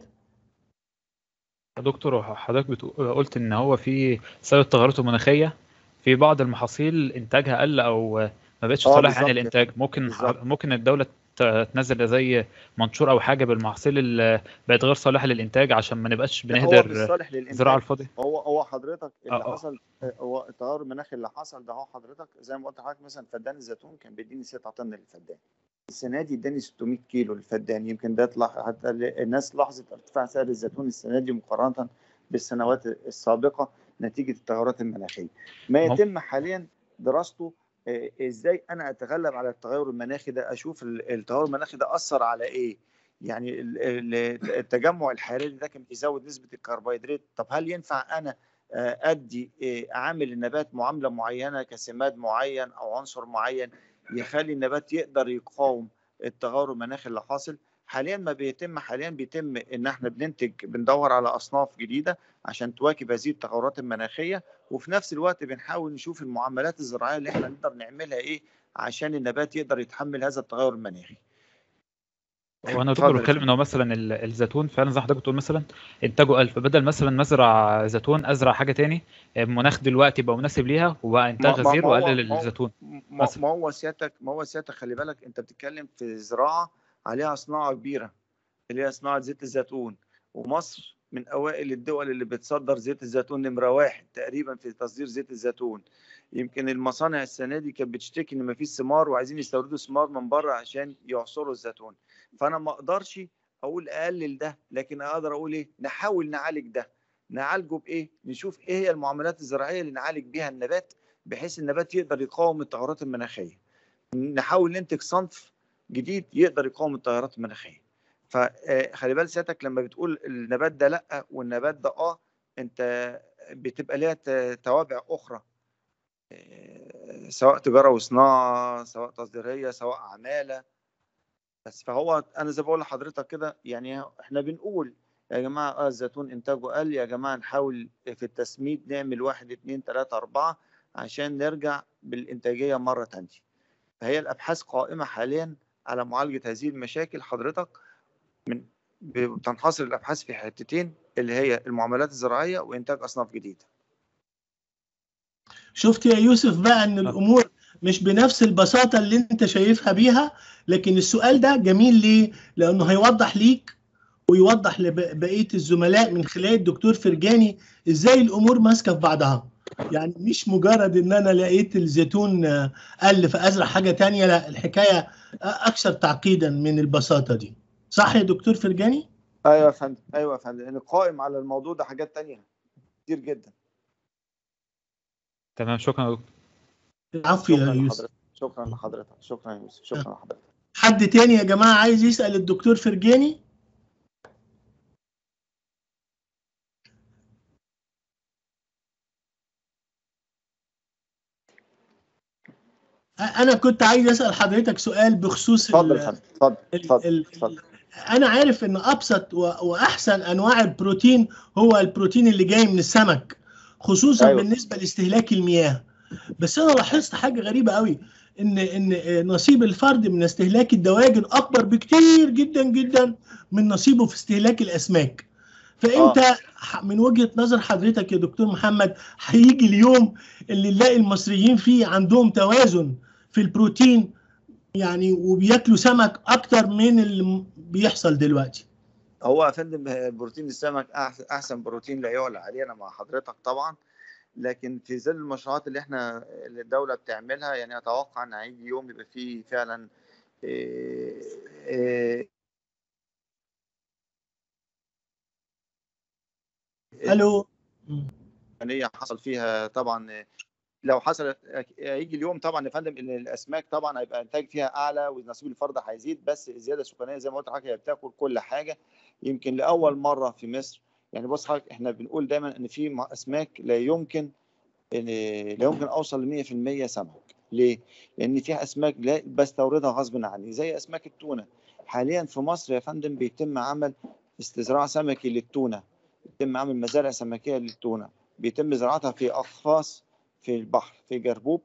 يا دكتور حضرتك بتقول قلت ان هو في بسبب التغيرات المناخيه في بعض المحاصيل انتاجها قل او ما بقتش آه، صالحه بالظبط يعني كده. الانتاج ممكن بالظبط. ممكن الدوله ت- تنزل زي منشور او حاجه بالمحاصيل اللي بقت غير صالحه للانتاج عشان ما نبقاش هو بنهدر بالصالح زراعه للانتاج الفاضيه هو هو حضرتك اللي آه، آه. حصل هو التغير المناخي اللي حصل ده هو حضرتك زي ما قلت لحضرتك مثلا فدان الزيتون كان بيديني 6 طن للفدان السنه دي اداني 600 كيلو للفدان يمكن ده يطلع حتى الناس لاحظت ارتفاع سعر الزيتون السنه دي مقارنه بالسنوات السابقه نتيجه التغيرات المناخيه ما مم. يتم حاليا دراسته آه، ازاي انا اتغلب على التغير المناخي ده اشوف ال- التغير المناخي ده اثر على ايه يعني ال- ال- التجمع الحراري ده كان بيزود نسبه الكربوهيدرات طب هل ينفع انا آه، ادي آه، اعامل النبات معامله معينه كسماد معين او عنصر معين يخلي النبات يقدر يقاوم التغير المناخي اللي حاصل حاليا ما بيتم حاليا بيتم ان احنا بننتج بندور على اصناف جديده عشان تواكب هذه التغيرات المناخيه وفي نفس الوقت بنحاول نشوف المعاملات الزراعيه اللي احنا نقدر نعملها ايه عشان النبات يقدر يتحمل هذا التغير المناخي وانا اتفضل دكتور يا بتكلم فندم. ان هو مثلا ال- الزيتون فعلا زي ما حضرتك بتقول مثلا انتاجه 1000 بدل مثلا ما ازرع زيتون ازرع حاجه تاني المناخ دلوقتي بقى مناسب ليها وبقى انتاج ما- ما- غزير ما هو- واقلل ما هو- الزيتون ما مثلا. ما هو سيادتك ما هو سيادتك خلي بالك انت بتتكلم في زراعه عليها صناعه كبيره اللي هي صناعه زيت الزيتون ومصر من اوائل الدول اللي بتصدر زيت الزيتون نمره واحد تقريبا في تصدير زيت الزيتون يمكن المصانع السنه دي كانت بتشتكي ان مفيش ثمار وعايزين يستوردوا ثمار من بره عشان يعصروا الزيتون فانا ما اقدرش اقول اقلل ده لكن اقدر اقول ايه نحاول نعالج ده نعالجه بايه نشوف ايه هي المعاملات الزراعيه اللي نعالج بيها النبات بحيث النبات يقدر يقاوم التغيرات المناخيه نحاول ننتج صنف جديد يقدر يقاوم التغيرات المناخيه فخلي بال سيادتك لما بتقول النبات ده لا والنبات ده اه انت بتبقى ليها ت- توابع اخرى آه، سواء تجاره وصناعه سواء تصديريه سواء عماله بس فهو انا زي ما بقول لحضرتك كده يعني احنا بنقول يا جماعه اه الزيتون انتاجه قل يا جماعه نحاول في التسميد نعمل واحد اتنين تلاته اربعه عشان نرجع بالانتاجيه مره تانيه فهي الابحاث قائمه حاليا على معالجه هذه المشاكل حضرتك من بتنحصر الابحاث في حتتين اللي هي المعاملات الزراعيه وانتاج اصناف جديده شفت يا يوسف بقى ان الامور مش بنفس البساطه اللي انت شايفها بيها لكن السؤال ده جميل ليه لانه هيوضح ليك ويوضح لبقيه الزملاء من خلال الدكتور فرجاني ازاي الامور ماسكه في بعضها يعني مش مجرد ان انا لقيت الزيتون آه، قل فازرع حاجه تانية لا الحكايه اكثر تعقيدا من البساطه دي صح يا دكتور فرجاني ايوه يا فندم ايوه يا فندم لان قائم على الموضوع ده حاجات تانية كتير جدا تمام شكرا يا دكتور العفو يا شكرا يوسف لحضرتك شكرا لحضرتك شكرا يا يوسف شكرا لحضرتك حد تاني يا جماعه عايز يسال الدكتور فرجاني انا كنت عايز اسال حضرتك سؤال بخصوص اتفضل ال- يا فندم اتفضل ال- اتفضل ال- اتفضل انا عارف ان ابسط و- واحسن انواع البروتين هو البروتين اللي جاي من السمك خصوصا أيوة. أيوة. بالنسبه لاستهلاك المياه بس انا لاحظت حاجه غريبه قوي ان ان نصيب الفرد من استهلاك الدواجن اكبر بكتير جدا جدا من نصيبه في استهلاك الاسماك فانت ح- من وجهه نظر حضرتك يا دكتور محمد هيجي اليوم اللي نلاقي المصريين فيه عندهم توازن في البروتين يعني وبياكلوا سمك اكتر من اللي م- بيحصل دلوقتي هو يا فندم بروتين السمك أحسن, احسن بروتين لا يعلى عليه انا مع حضرتك طبعا لكن في ظل المشروعات اللي احنا اللي الدوله بتعملها يعني اتوقع ان هيجي يوم يبقى فيه فعلا إيه إيه الو هي حصل فيها طبعا لو حصل هيجي اليوم طبعا يا فندم ان الاسماك طبعا هيبقى انتاج فيها اعلى ونصيب الفرد هيزيد بس الزياده السكانيه زي ما قلت لحضرتك هي بتاكل كل حاجه يمكن لاول مره في مصر يعني بص حضرتك احنا بنقول دايما ان في م- اسماك لا يمكن إن- لا يمكن اوصل ل 100% سمك ليه؟ لان في اسماك لا بستوردها غصب عني زي اسماك التونه حاليا في مصر يا فندم بيتم عمل استزراع سمكي للتونه بيتم عمل مزارع سمكيه للتونه بيتم زراعتها في اقفاص في البحر في جربوب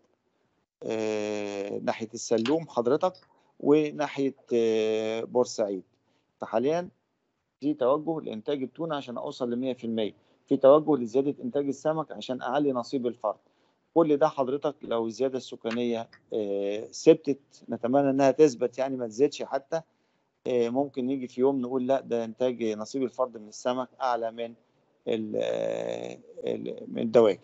آه، ناحيه السلوم حضرتك وناحيه آه، بورسعيد فحاليا في توجه لانتاج التونه عشان اوصل ل 100% في توجه لزياده انتاج السمك عشان اعلي نصيب الفرد كل ده حضرتك لو الزياده السكانيه آه، ثبتت نتمنى انها تثبت يعني ما تزيدش حتى آه، ممكن نيجي في يوم نقول لا ده انتاج نصيب الفرد من السمك اعلى من ال- آه، ال- من الدواجن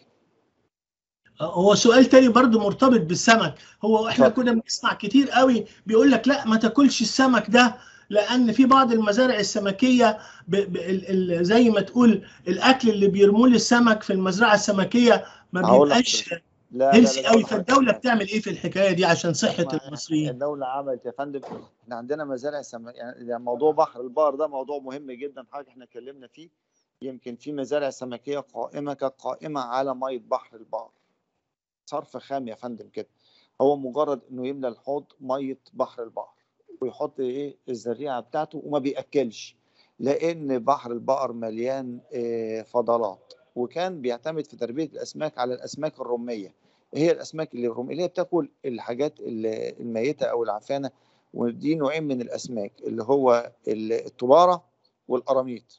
هو سؤال تاني برضو مرتبط بالسمك هو احنا اتفضل. كنا بنسمع كتير قوي بيقول لك لا ما تاكلش السمك ده لان في بعض المزارع السمكيه ب ب ال ال زي ما تقول الاكل اللي بيرموه للسمك في المزرعه السمكيه ما هقول لك بيبقاش لا لا هيلسي لا قوي لا فالدوله بتعمل ايه في الحكايه دي عشان صحه اسمع، المصريين الدولة عملت يا فندم احنا عندنا مزارع سمك يعني يعني موضوع بحر البقر ده موضوع مهم جدا حاجة احنا اتكلمنا فيه يمكن في مزارع سمكية قائمة كقائمة على مية بحر البقر صرف خام يا فندم كده هو مجرد انه يملى الحوض مية بحر البقر ويحط ايه الزريعة بتاعته وما بيأكلش لان بحر البقر مليان اه، فضلات وكان بيعتمد في تربية الاسماك على الاسماك الرمية هي الاسماك اللي الرمية اللي هي بتاكل الحاجات ال- الميتة او العفانة ودي نوعين من الاسماك اللي هو ال- الطبارة والقراميط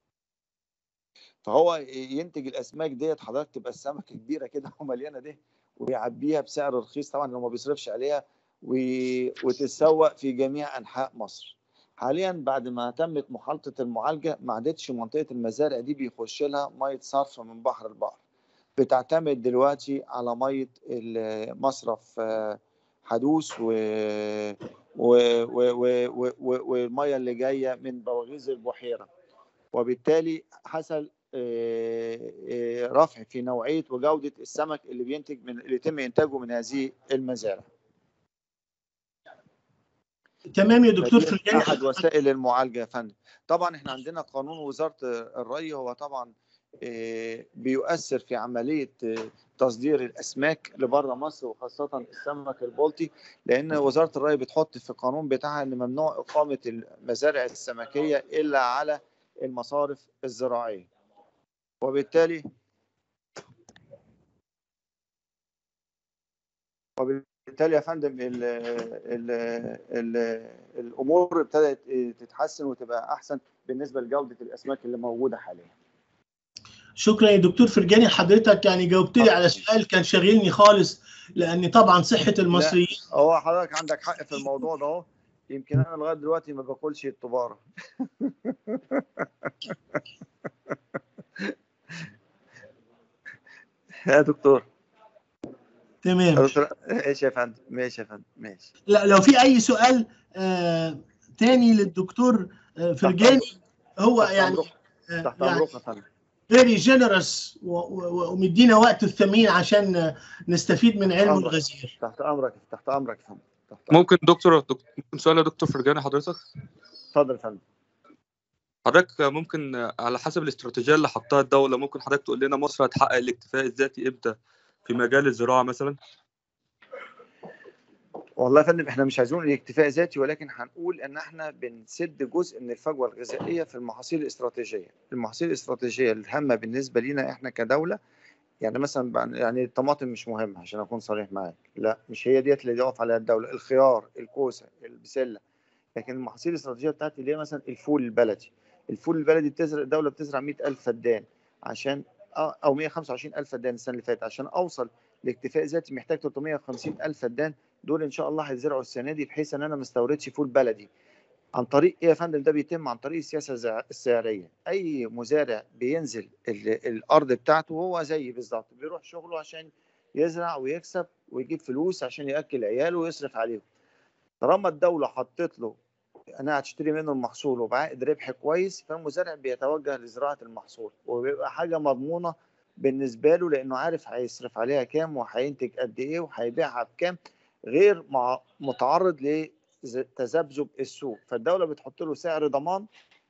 فهو ينتج الاسماك ديت حضرتك تبقى السمكه كبيره كده ومليانه ده ويعبيها بسعر رخيص طبعا لو ما بيصرفش عليها و... وتتسوق في جميع انحاء مصر حاليا بعد ما تمت محاولة المعالجة ما عادتش منطقة المزارع دي بيخش لها مية صرف من بحر البحر بتعتمد دلوقتي على مية المصرف آه، حدوث و... و... و... و... و... و... والمية اللي جاية من بواغيز البحيرة وبالتالي حصل آه، آه، رفع في نوعية وجودة السمك اللي بينتج من اللي يتم إنتاجه من هذه المزارع تمام يا دكتور فدي فرجاني احد وسائل المعالجه يا فندم طبعا احنا عندنا قانون وزاره الري هو طبعا آه، بيؤثر في عمليه آه، تصدير الاسماك لبره مصر وخاصه السمك البلطي لان وزاره الري بتحط في القانون بتاعها ان ممنوع اقامه المزارع السمكيه الا على المصارف الزراعيه وبالتالي وبالتالي يا فندم ال ال ال الامور ابتدت تتحسن وتبقى احسن بالنسبه لجوده الاسماك اللي موجوده حاليا شكرا يا دكتور فرجاني حضرتك يعني جاوبت لي على سؤال كان شاغلني خالص لان طبعا صحه المصريين هو حضرتك عندك حق في الموضوع ده اهو يمكن انا لغايه دلوقتي ما باكلش الطباره يا دكتور تمام يا دكتور ماشي يا فندم ماشي يا فندم ماشي لا لو في اي سؤال آه تاني للدكتور آه فرجاني هو تحت يعني أمرك- آه تحت يعني امرك يا فندم فيري جينيروس ومدينا وقته الثمين عشان آه، نستفيد من علمه أمرك. الغزير تحت امرك تحت امرك يا فندم تحت أمرك. ممكن دكتور دك- ممكن سؤال يا دكتور فرجاني حضرتك اتفضل يا فندم حضرتك ممكن على حسب الاستراتيجيه اللي حطها الدوله ممكن حضرتك تقول لنا مصر هتحقق الاكتفاء الذاتي امتى في مجال الزراعه مثلا والله يا فندم احنا مش عايزين نقول اكتفاء ذاتي ولكن هنقول ان احنا بنسد جزء من الفجوه الغذائيه في المحاصيل الاستراتيجيه، المحاصيل الاستراتيجيه الهامه بالنسبه لنا احنا كدوله يعني مثلا بع- يعني الطماطم مش مهمه عشان اكون صريح معاك، لا مش هي ديت اللي يقف عليها الدوله، الخيار، الكوسه، البسله، لكن المحاصيل الاستراتيجيه بتاعتي اللي هي مثلا الفول البلدي، الفول البلدي بتزرع الدوله بتزرع 100000 فدان عشان اه او 125000 فدان السنه اللي فاتت عشان اوصل لاكتفاء ذاتي محتاج 350000 فدان دول ان شاء الله هيتزرعوا السنه دي بحيث ان انا ما استوردش فول بلدي عن طريق ايه يا فندم ده بيتم عن طريق السياسه الزع- السعريه اي مزارع بينزل ال- الارض بتاعته هو زي بالظبط بيروح شغله عشان يزرع ويكسب ويجيب فلوس عشان ياكل عياله ويصرف عليهم طالما الدوله حطت له انا هتشتري منه المحصول وبعائد ربح كويس فالمزارع بيتوجه لزراعه المحصول وبيبقى حاجه مضمونه بالنسبه له لانه عارف هيصرف عليها كام وهينتج قد ايه وهيبيعها بكام غير مع متعرض لتذبذب السوق فالدوله بتحط له سعر ضمان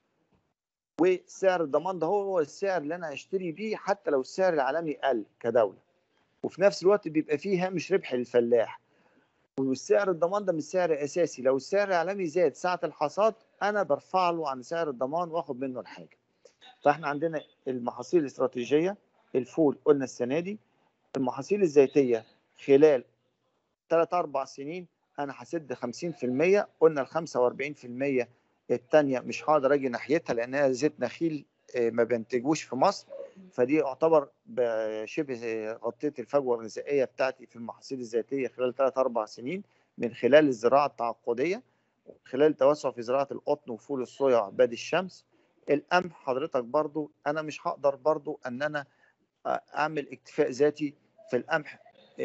وسعر الضمان ده هو السعر اللي انا هشتري بيه حتى لو السعر العالمي قل كدوله وفي نفس الوقت بيبقى فيه هامش ربح للفلاح والسعر الضمان ده مش سعر اساسي لو السعر العالمي زاد ساعه الحصاد انا برفع له عن سعر الضمان واخد منه الحاجه فاحنا عندنا المحاصيل الاستراتيجيه الفول قلنا السنه دي المحاصيل الزيتيه خلال 3 4 سنين انا هسد 50% قلنا ال 45% الثانيه مش هقدر اجي ناحيتها لانها زيت نخيل آه، ما بينتجوش في مصر فدي يعتبر ب- شبه غطيت الفجوه الغذائيه بتاعتي في المحاصيل الزيتيه خلال 3 4 سنين من خلال الزراعه التعاقديه خلال التوسع في زراعه القطن وفول الصويا وعباد الشمس القمح حضرتك برضو انا مش هقدر برضو ان انا اعمل اكتفاء ذاتي في القمح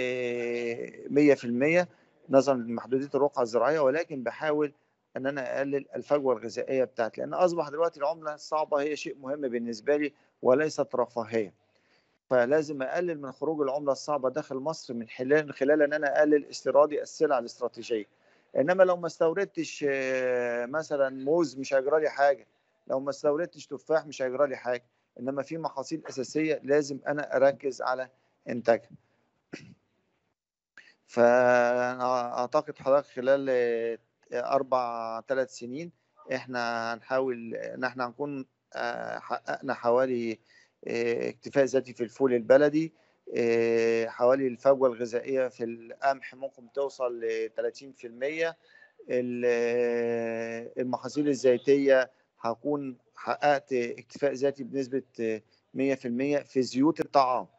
آه، 100% نظرا لمحدوديه الرقعه الزراعيه ولكن بحاول ان انا اقلل الفجوه الغذائيه بتاعتي لان اصبح دلوقتي العمله الصعبه هي شيء مهم بالنسبه لي وليست رفاهيه فلازم اقلل من خروج العمله الصعبه داخل مصر من خلال من خلال ان انا اقلل استيرادي السلع الاستراتيجيه انما لو ما استوردتش آه، مثلا موز مش هيجرى لي حاجه لو ما استوردتش تفاح مش هيجرى لي حاجه انما في محاصيل اساسيه لازم انا اركز على انتاجها فانا اعتقد حضرتك خلال آه، اربع ثلاث سنين احنا هنحاول ان احنا هنكون آه، حققنا حوالي آه، اكتفاء ذاتي في الفول البلدي آه، حوالي الفجوه الغذائيه في القمح ممكن توصل ل 30% ال- آه، المحاصيل الزيتيه هكون حققت اكتفاء ذاتي بنسبه آه، 100% في زيوت الطعام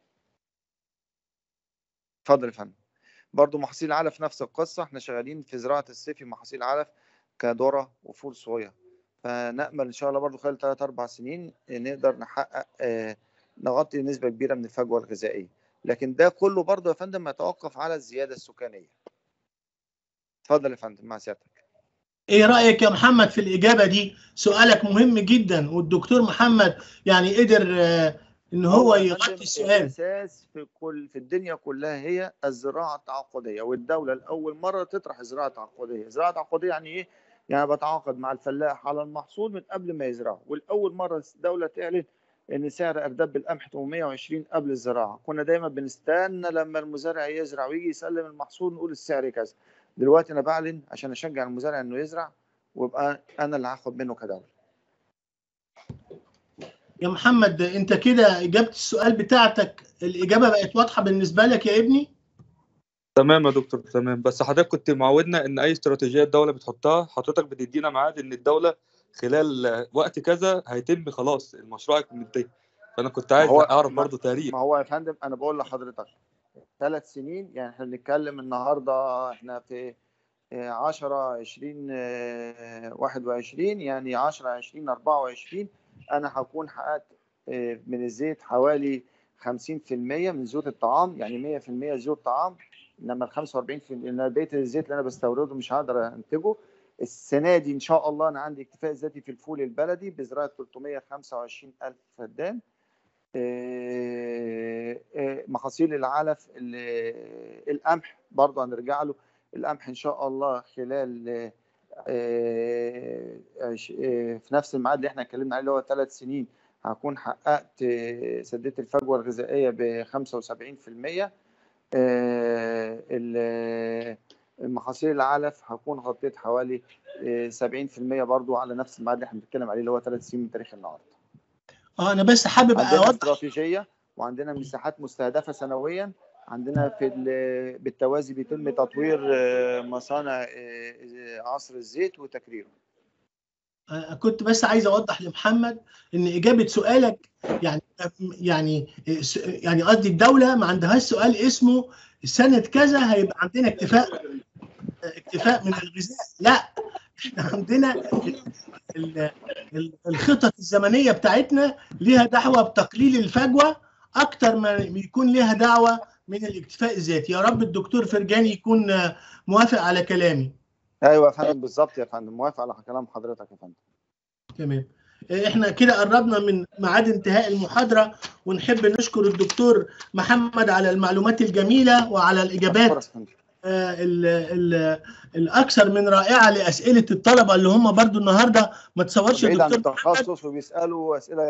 اتفضل يا فندم برضو محاصيل علف نفس القصة احنا شغالين في زراعة الصيفي محاصيل علف كذرة وفول صويا فنأمل إن شاء الله برضو خلال 3 أربع سنين نقدر نحقق آه، نغطي نسبة كبيرة من الفجوة الغذائية لكن ده كله برضو يا فندم يتوقف على الزيادة السكانية اتفضل يا فندم مع سيادتك ايه رايك يا محمد في الاجابه دي سؤالك مهم جدا والدكتور محمد يعني قدر آه، ان هو يا يغطي فندم السؤال الأساس في كل في الدنيا كلها هي الزراعة التعاقدية والدولة لأول مرة تطرح الزراعة التعاقدية الزراعة التعاقدية يعني إيه؟ يعني بتعاقد مع الفلاح على المحصول من قبل ما يزرعه والأول مرة الدولة تعلن ان سعر ارداب القمح 820 قبل الزراعه كنا دايما بنستنى لما المزارع يزرع ويجي يسلم المحصول نقول السعر كذا دلوقتي انا بعلن عشان اشجع المزارع انه يزرع ويبقى انا اللي هاخد منه كدوله يا محمد انت كده اجابه السؤال بتاعتك الاجابه بقت واضحه بالنسبه لك يا ابني تمام يا دكتور تمام بس حضرتك كنت معودنا ان اي استراتيجيه الدوله بتحطها حضرتك بتدينا ميعاد ان الدوله خلال وقت كذا هيتم خلاص المشروع يكون منتهي فانا كنت عايز هو- اعرف ما- برضو تاريخ ما هو يا فندم انا بقول لحضرتك ثلاث سنين يعني احنا بنتكلم النهارده احنا في آه، 10 20 آه، 21 يعني 10 20 24 انا هكون حققت آه، من الزيت حوالي 50% من زيوت الطعام يعني 100% زيوت طعام انما ال 45% لان بقيه الزيت اللي انا بستورده مش هقدر انتجه السنه دي ان شاء الله انا عندي اكتفاء ذاتي في الفول البلدي بزراعه 325 الف فدان آه، آه، محاصيل العلف ال- القمح برضه هنرجع له القمح ان شاء الله خلال آه، آه، عش- آه، في نفس الميعاد اللي احنا اتكلمنا عليه اللي هو ثلاث سنين هكون حققت آه، سديت الفجوه الغذائيه ب 75% آه، ال- محاصيل العلف هكون غطيت حوالي آه، 70% برضو على نفس الميعاد اللي احنا بنتكلم عليه اللي هو ثلاث سنين من تاريخ النهارده اه انا بس حابب عندنا اوضح استراتيجيه وعندنا مساحات مستهدفه سنويا عندنا في ال- بالتوازي بيتم تطوير آه، مصانع آه، آه، عصر الزيت وتكريره آه، كنت بس عايز اوضح لمحمد ان اجابه سؤالك يعني يعني يعني قصدي الدوله ما عندهاش سؤال اسمه سنه كذا هيبقى عندنا اكتفاء اكتفاء من الغذاء لا احنا عندنا ال- ال- الخطط الزمنيه بتاعتنا ليها دعوه بتقليل الفجوه اكتر ما يكون ليها دعوه من الاكتفاء الذاتي يا رب الدكتور فرجاني يكون آه، موافق على كلامي ايوه يا فندم بالظبط يا فندم موافق على كلام حضرتك يا فندم تمام احنا كده قربنا من ميعاد انتهاء المحاضرة ونحب نشكر الدكتور محمد على المعلومات الجميلة وعلى الإجابات أشكرك يا فندم. آه، ال ال الأكثر من رائعة لأسئلة الطلبة اللي هم برضو النهاردة ما تصورش بعيد عن الدكتور محمد التخصص وبيسالوا اسئله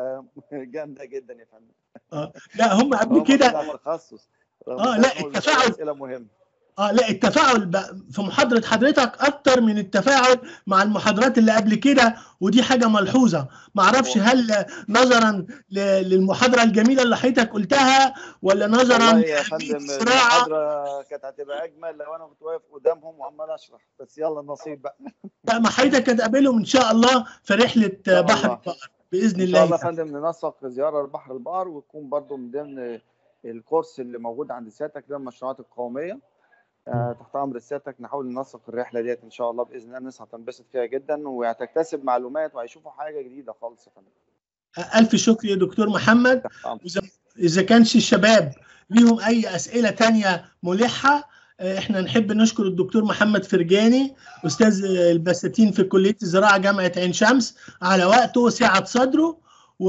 جامده جدا يا فندم لا هم قبل هم كده بتاع التخصص آه، لا، التفاعل- اسئله مهمه اه لا التفاعل بقى في محاضرة حضرتك أكتر من التفاعل مع المحاضرات اللي قبل كده ودي حاجة ملحوظة معرفش هل نظرا ل- للمحاضرة الجميلة اللي حضرتك قلتها ولا نظرا والله يا لأهمية فندم الزراعة المحاضره كانت هتبقى اجمل لو انا كنت واقف قدامهم وعمال اشرح بس يلا النصيب بقى لا ما حضرتك هتقابلهم إن شاء الله في رحلة شاء بحر الله. البقر بإذن ان شاء الله الله يا فندم ننسق زياره لبحر البقر وتكون برضو من ضمن الكورس اللي موجود عند سيادتك ده المشروعات القوميه آه، تحت امر سيادتك نحاول ننسق الرحله ديت ان شاء الله باذن الله الناس هتنبسط فيها جدا وهتكتسب معلومات وهيشوفوا حاجه جديده خالص يا فندم ألف شكر يا دكتور محمد تحت أمر. إذا كانش الشباب ليهم أي أسئلة تانية ملحة آه، إحنا نحب نشكر الدكتور محمد فرجاني أستاذ البساتين في كلية الزراعة جامعة عين شمس على وقته وسعة صدره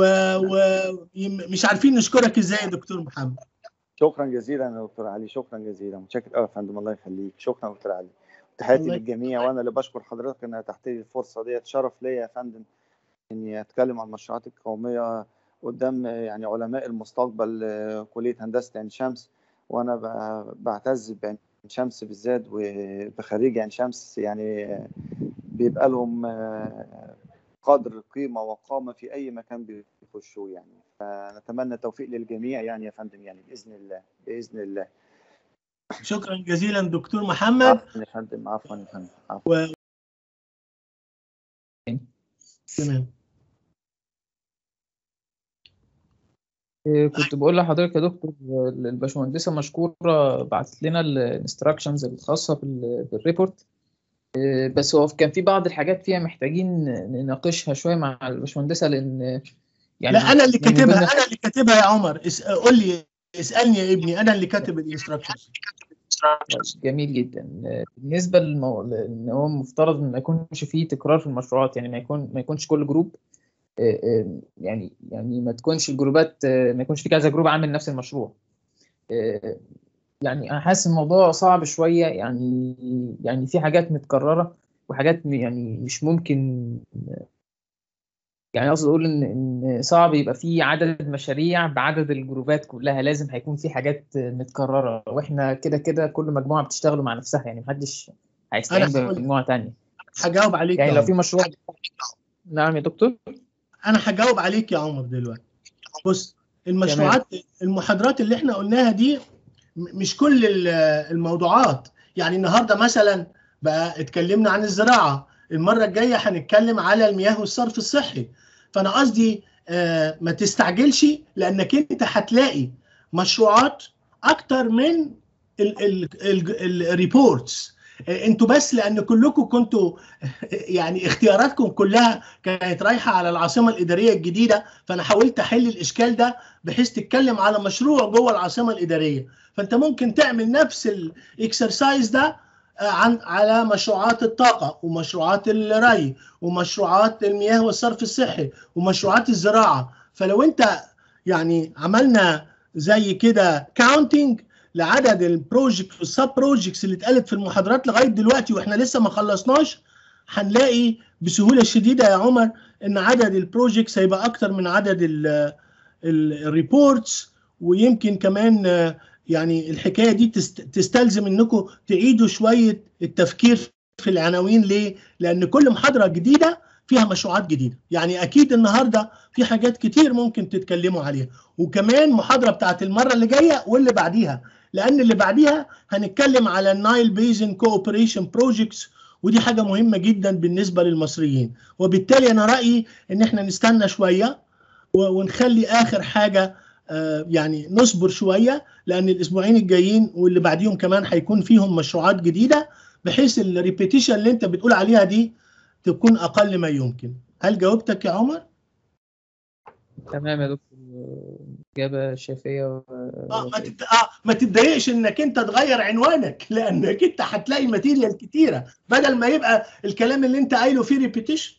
ومش عارفين نشكرك إزاي يا دكتور محمد شكرا جزيلا يا دكتور علي شكرا جزيلا متشكر قوي يا فندم الله يخليك شكرا دكتور علي تحياتي الله للجميع وانا اللي بشكر حضرتك انها تحت لي الفرصه ديت شرف ليا يا فندم اني اتكلم عن المشروعات القوميه قدام آه، يعني علماء المستقبل آه، كليه هندسه عين شمس وانا ب- بعتز بعين شمس بالذات وبخريج عين شمس يعني آه، بيبقى لهم آه، قدر قيمه وقامه في اي مكان بيخشوه يعني فنتمنى التوفيق للجميع يعني يا فندم يعني باذن الله باذن الله شكرا جزيلا دكتور محمد عفوا يا فندم عفوا يا فندم عفوا تمام إيه، كنت بقول لحضرتك يا دكتور الباشمهندسة مشكورة بعتت لنا الانستراكشنز الخاصة بال- بالريبورت إيه، بس هو كان في بعض الحاجات فيها محتاجين نناقشها شوية مع الباشمهندسة لأن يعني لا أنا اللي من كاتبها ضمن- أنا اللي كاتبها يا عمر اس- قول لي اسألني يا ابني أنا اللي كاتب الانستراكشنز جميل جدا بالنسبة للمو... ان هو مفترض ان ما يكونش فيه تكرار في المشروعات يعني ما يكون ما يكونش كل جروب آه، آه، يعني يعني ما تكونش الجروبات آه، ما يكونش في كذا جروب عامل نفس المشروع آه، يعني انا حاسس الموضوع صعب شوية يعني يعني في حاجات متكررة وحاجات م- يعني مش ممكن يعني اقصد اقول ان ان صعب يبقى في عدد مشاريع بعدد الجروبات كلها لازم هيكون في حاجات متكرره واحنا كده كده كل مجموعه بتشتغل مع نفسها يعني محدش هيستعين أنا هقول- بمجموعه تانية هجاوب عليك يعني يا لو في عمر. مشروع نعم يا دكتور انا هجاوب عليك يا عمر دلوقتي بص المشروعات المحاضرات اللي احنا قلناها دي م- مش كل ال- الموضوعات يعني النهارده مثلا بقى اتكلمنا عن الزراعه المره الجايه هنتكلم على المياه والصرف الصحي فانا قصدي آه، ما تستعجلش لانك انت هتلاقي مشروعات اكتر من الريبورتس انتوا بس لان كلكم كنتوا يعني اختياراتكم كلها كانت رايحه على العاصمه الاداريه الجديده فانا حاولت احل الاشكال ده بحيث تتكلم على مشروع جوه العاصمه الاداريه فانت ممكن تعمل نفس الاكسرسايز ده آه، عن على مشروعات الطاقه ومشروعات الري ومشروعات المياه والصرف الصحي ومشروعات الزراعه فلو انت يعني عملنا زي كده كاونتنج لعدد البروجكت والسب بروجكتس اللي اتقالت في المحاضرات لغايه دلوقتي واحنا لسه ما خلصناش هنلاقي بسهوله شديده يا عمر ان عدد البروجكتس هيبقى اكتر من عدد الريبورتس ويمكن كمان آه، يعني الحكايه دي تست- تستلزم انكم تعيدوا شويه التفكير في العناوين ليه؟ لان كل محاضره جديده فيها مشروعات جديده، يعني اكيد النهارده في حاجات كتير ممكن تتكلموا عليها، وكمان محاضره بتاعت المره اللي جايه واللي بعديها، لان اللي بعديها هنتكلم على النايل بيزن كوبريشن بروجكتس ودي حاجه مهمه جدا بالنسبه للمصريين، وبالتالي انا رايي ان احنا نستنى شويه و- ونخلي اخر حاجه آه، يعني نصبر شويه لان الاسبوعين الجايين واللي بعديهم كمان هيكون فيهم مشروعات جديده بحيث الريبيتيشن اللي انت بتقول عليها دي تكون اقل ما يمكن هل جاوبتك يا عمر تمام يا دكتور اجابه شافيه و- اه ما تت... اه ما تتضايقش انك انت تغير عنوانك لانك انت هتلاقي ماتيريال كتيره بدل ما يبقى الكلام اللي انت قايله فيه ريبيتيشن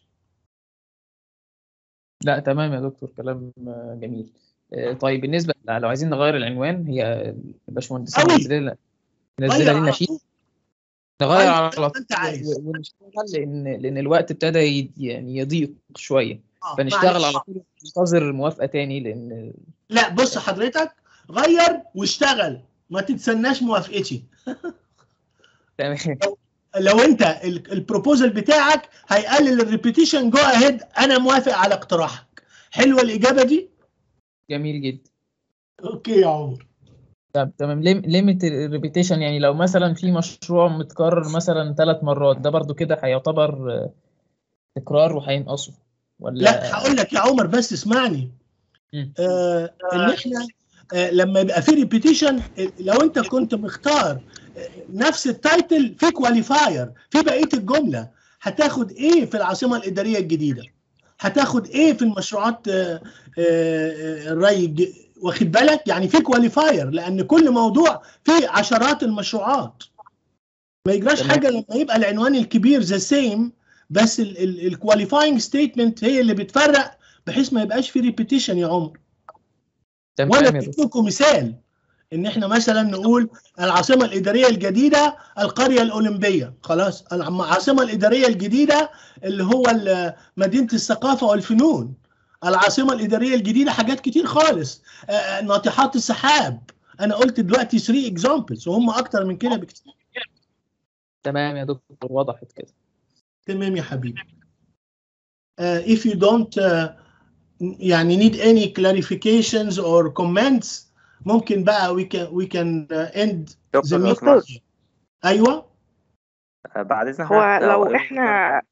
لا تمام يا دكتور كلام آه، جميل آه، طيب بالنسبه لو عايزين نغير العنوان هي الباشمهندسين أوي. منزلة منزله لنا شيء نغير غير على زي ما طول انت عايز. و- ونشتغل لان لان الوقت ابتدى ي- يعني يضيق شويه آه، فنشتغل معلش. على طول ننتظر موافقه تاني لان لا بص حضرتك غير واشتغل ما تتسناش موافقتي تمام لو انت ال- البروبوزل بتاعك هيقلل الريبيتيشن جو اهيد انا موافق على اقتراحك حلوه الاجابه دي جميل جدا اوكي يا عمر طب تمام ليميت الريبيتيشن يعني لو مثلا في مشروع متكرر مثلا ثلاث مرات ده برضو كده هيعتبر آه، تكرار وهينقصه ولا لا هقول لك يا عمر بس اسمعني مم. آه ان احنا آه لما يبقى في ريبيتيشن لو انت كنت مختار آه، نفس التايتل في كواليفاير في بقيه الجمله هتاخد ايه في العاصمه الاداريه الجديده هتاخد ايه في المشروعات آه، آه، آه، الري الج- واخد بالك يعني في كواليفاير لان كل موضوع فيه عشرات المشروعات ما يجراش تمام. حاجه لما يبقى العنوان الكبير ذا سيم بس الكواليفاينج ستيتمنت هي اللي بتفرق بحيث ما يبقاش في ريبيتيشن يا عمر تمام وانا يا دكتور اديت لكم مثال ان احنا مثلا نقول العاصمه الاداريه الجديده القريه الاولمبيه خلاص العاصمه الاداريه الجديده اللي هو ال- مدينه الثقافه والفنون العاصمه الاداريه الجديده حاجات كتير خالص آه، آه، ناطحات السحاب انا قلت دلوقتي 3 اكزامبلز وهم اكتر من كده بكتير تمام يا دكتور وضحت كده تمام يا حبيبي uh, if you don't uh, يعني need any clarifications or comments ممكن بقى we can we can uh, end the دكتور لو meeting سمحت ايوه آه، بعد اذن هو حضرتك لو يوم إحنا- الأربعاء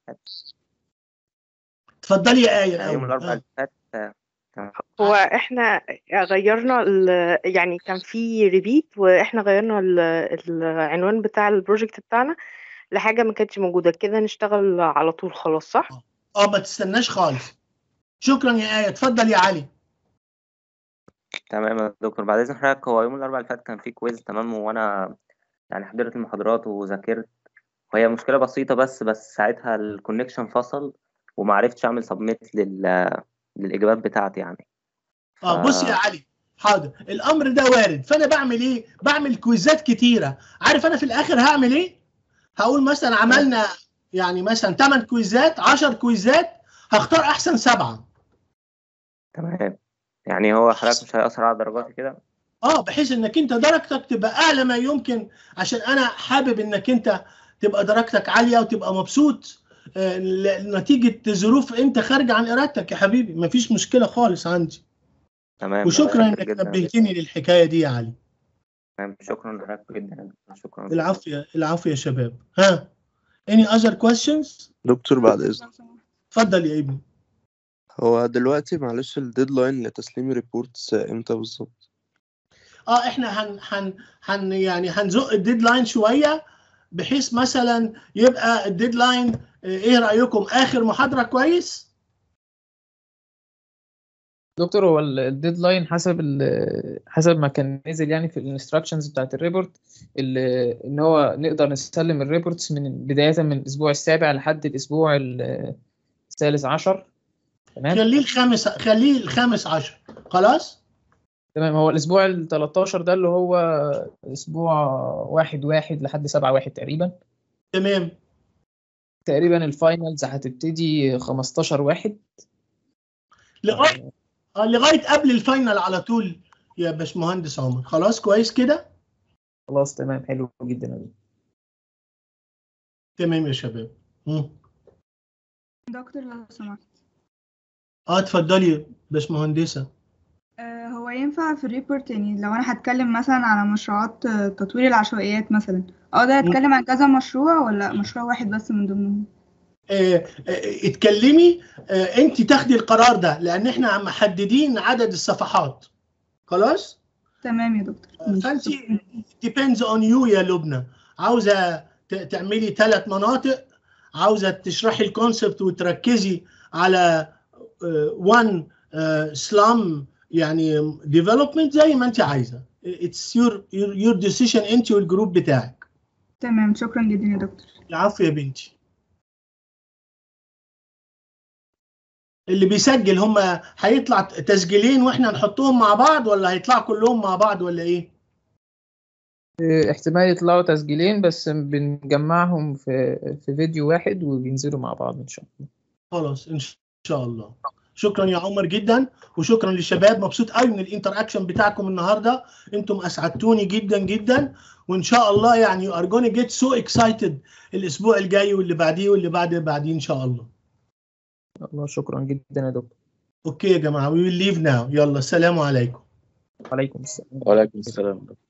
اتفضلي يا آية آه، يوم الأول الاربعاء آه. اللي فات آه، تمام. هو احنا غيرنا ال- يعني كان في ريبيت واحنا غيرنا ال- العنوان بتاع البروجكت بتاعنا لحاجة ما كانتش موجودة كده نشتغل على طول خلاص صح؟ اه ما تستناش خالص شكرا يا آية اتفضل يا علي تمام يا دكتور بعد اذن حضرتك هو يوم الاربعاء اللي فات كان في كويز تمام وانا يعني حضرت المحاضرات وذاكرت وهي مشكله بسيطه بس بس ساعتها الكونكشن فصل وما عرفتش اعمل سبميت لل للاجابات بتاعتي يعني اه بص يا علي حاضر الامر ده وارد فانا بعمل ايه بعمل كويزات كتيره عارف انا في الاخر هعمل ايه هقول مثلا عملنا يعني مثلا 8 كويزات 10 كويزات هختار احسن سبعه تمام يعني هو حضرتك مش هيأثر على درجاتي كده اه بحيث انك انت درجتك تبقى اعلى ما يمكن عشان انا حابب انك انت تبقى درجتك عاليه وتبقى مبسوط آه، ل- نتيجه ظروف انت خارجه عن ارادتك يا حبيبي مفيش مشكله خالص عندي تمام وشكرا متشكر انك جدا نبهتني للحكايه دي يا علي تمام شكرا لحضرتك جدا يا دكتور. شكرا العفو يا العفو يا شباب ها any other questions دكتور بعد إذنك اتفضل يا ابني هو دلوقتي معلش الديدلاين لتسليم ريبورتس امتى بالظبط؟ اه احنا هن هن هن يعني هنزق الديدلاين شويه بحيث مثلا يبقى الديدلاين آه، ايه رايكم اخر محاضره كويس دكتور هو ال- الديدلاين حسب ال- حسب ما كان نزل يعني في الانستراكشنز بتاعت الريبورت ال- ان هو نقدر نسلم الريبورتس من بداية من الاسبوع السابع لحد الاسبوع ال- الثالث عشر تمام خليه الخامس خليه الخامس عشر خلاص تمام هو الاسبوع ال 13 ده اللي هو اسبوع واحد واحد لحد سبعة واحد تقريبا تمام تقريبا الفاينلز هتبتدي 15 واحد لغايه آه لغايه قبل الفاينل على طول يا باشمهندس عمر خلاص كويس كده خلاص تمام حلو جدا يا دكتور. تمام يا شباب مم. دكتور لو سمحت اه اتفضلي باشمهندسه آه، هو ينفع في الريبورت يعني لو انا هتكلم مثلا على مشروعات آه، تطوير العشوائيات مثلا اقدر اتكلم عن كذا مشروع ولا مشروع واحد بس من ضمنهم آه، آه، اتكلمي آه، انت تاخدي القرار ده لان احنا محددين عدد الصفحات خلاص تمام يا دكتور فانت depends on you يا لبنى عاوزه ت- تعملي ثلاث مناطق عاوزه تشرحي الكونسبت وتركزي على وان سلام يعني ديفلوبمنت زي ما انت عايزه اتس يور يور ديسيشن انت والجروب بتاعك تمام شكرا جدا يا دكتور العفو يا بنتي اللي بيسجل هم هيطلع تسجيلين واحنا نحطهم مع بعض ولا هيطلعوا كلهم مع بعض ولا ايه؟ اه، احتمال يطلعوا تسجيلين بس بنجمعهم في في فيديو واحد وبينزلوا مع بعض ان شاء الله خلاص ان شاء الله شكرا يا عمر جدا وشكرا للشباب مبسوط قوي من الانتر اكشن بتاعكم النهارده انتم اسعدتوني جدا جدا وان شاء الله يعني you are gonna get so excited الاسبوع الجاي واللي بعديه واللي بعد بعديه ان شاء الله الله شكرا جدا يا دكتور اوكي يا جماعه we will leave now يلا السلام عليكم وعليكم السلام وعليكم السلام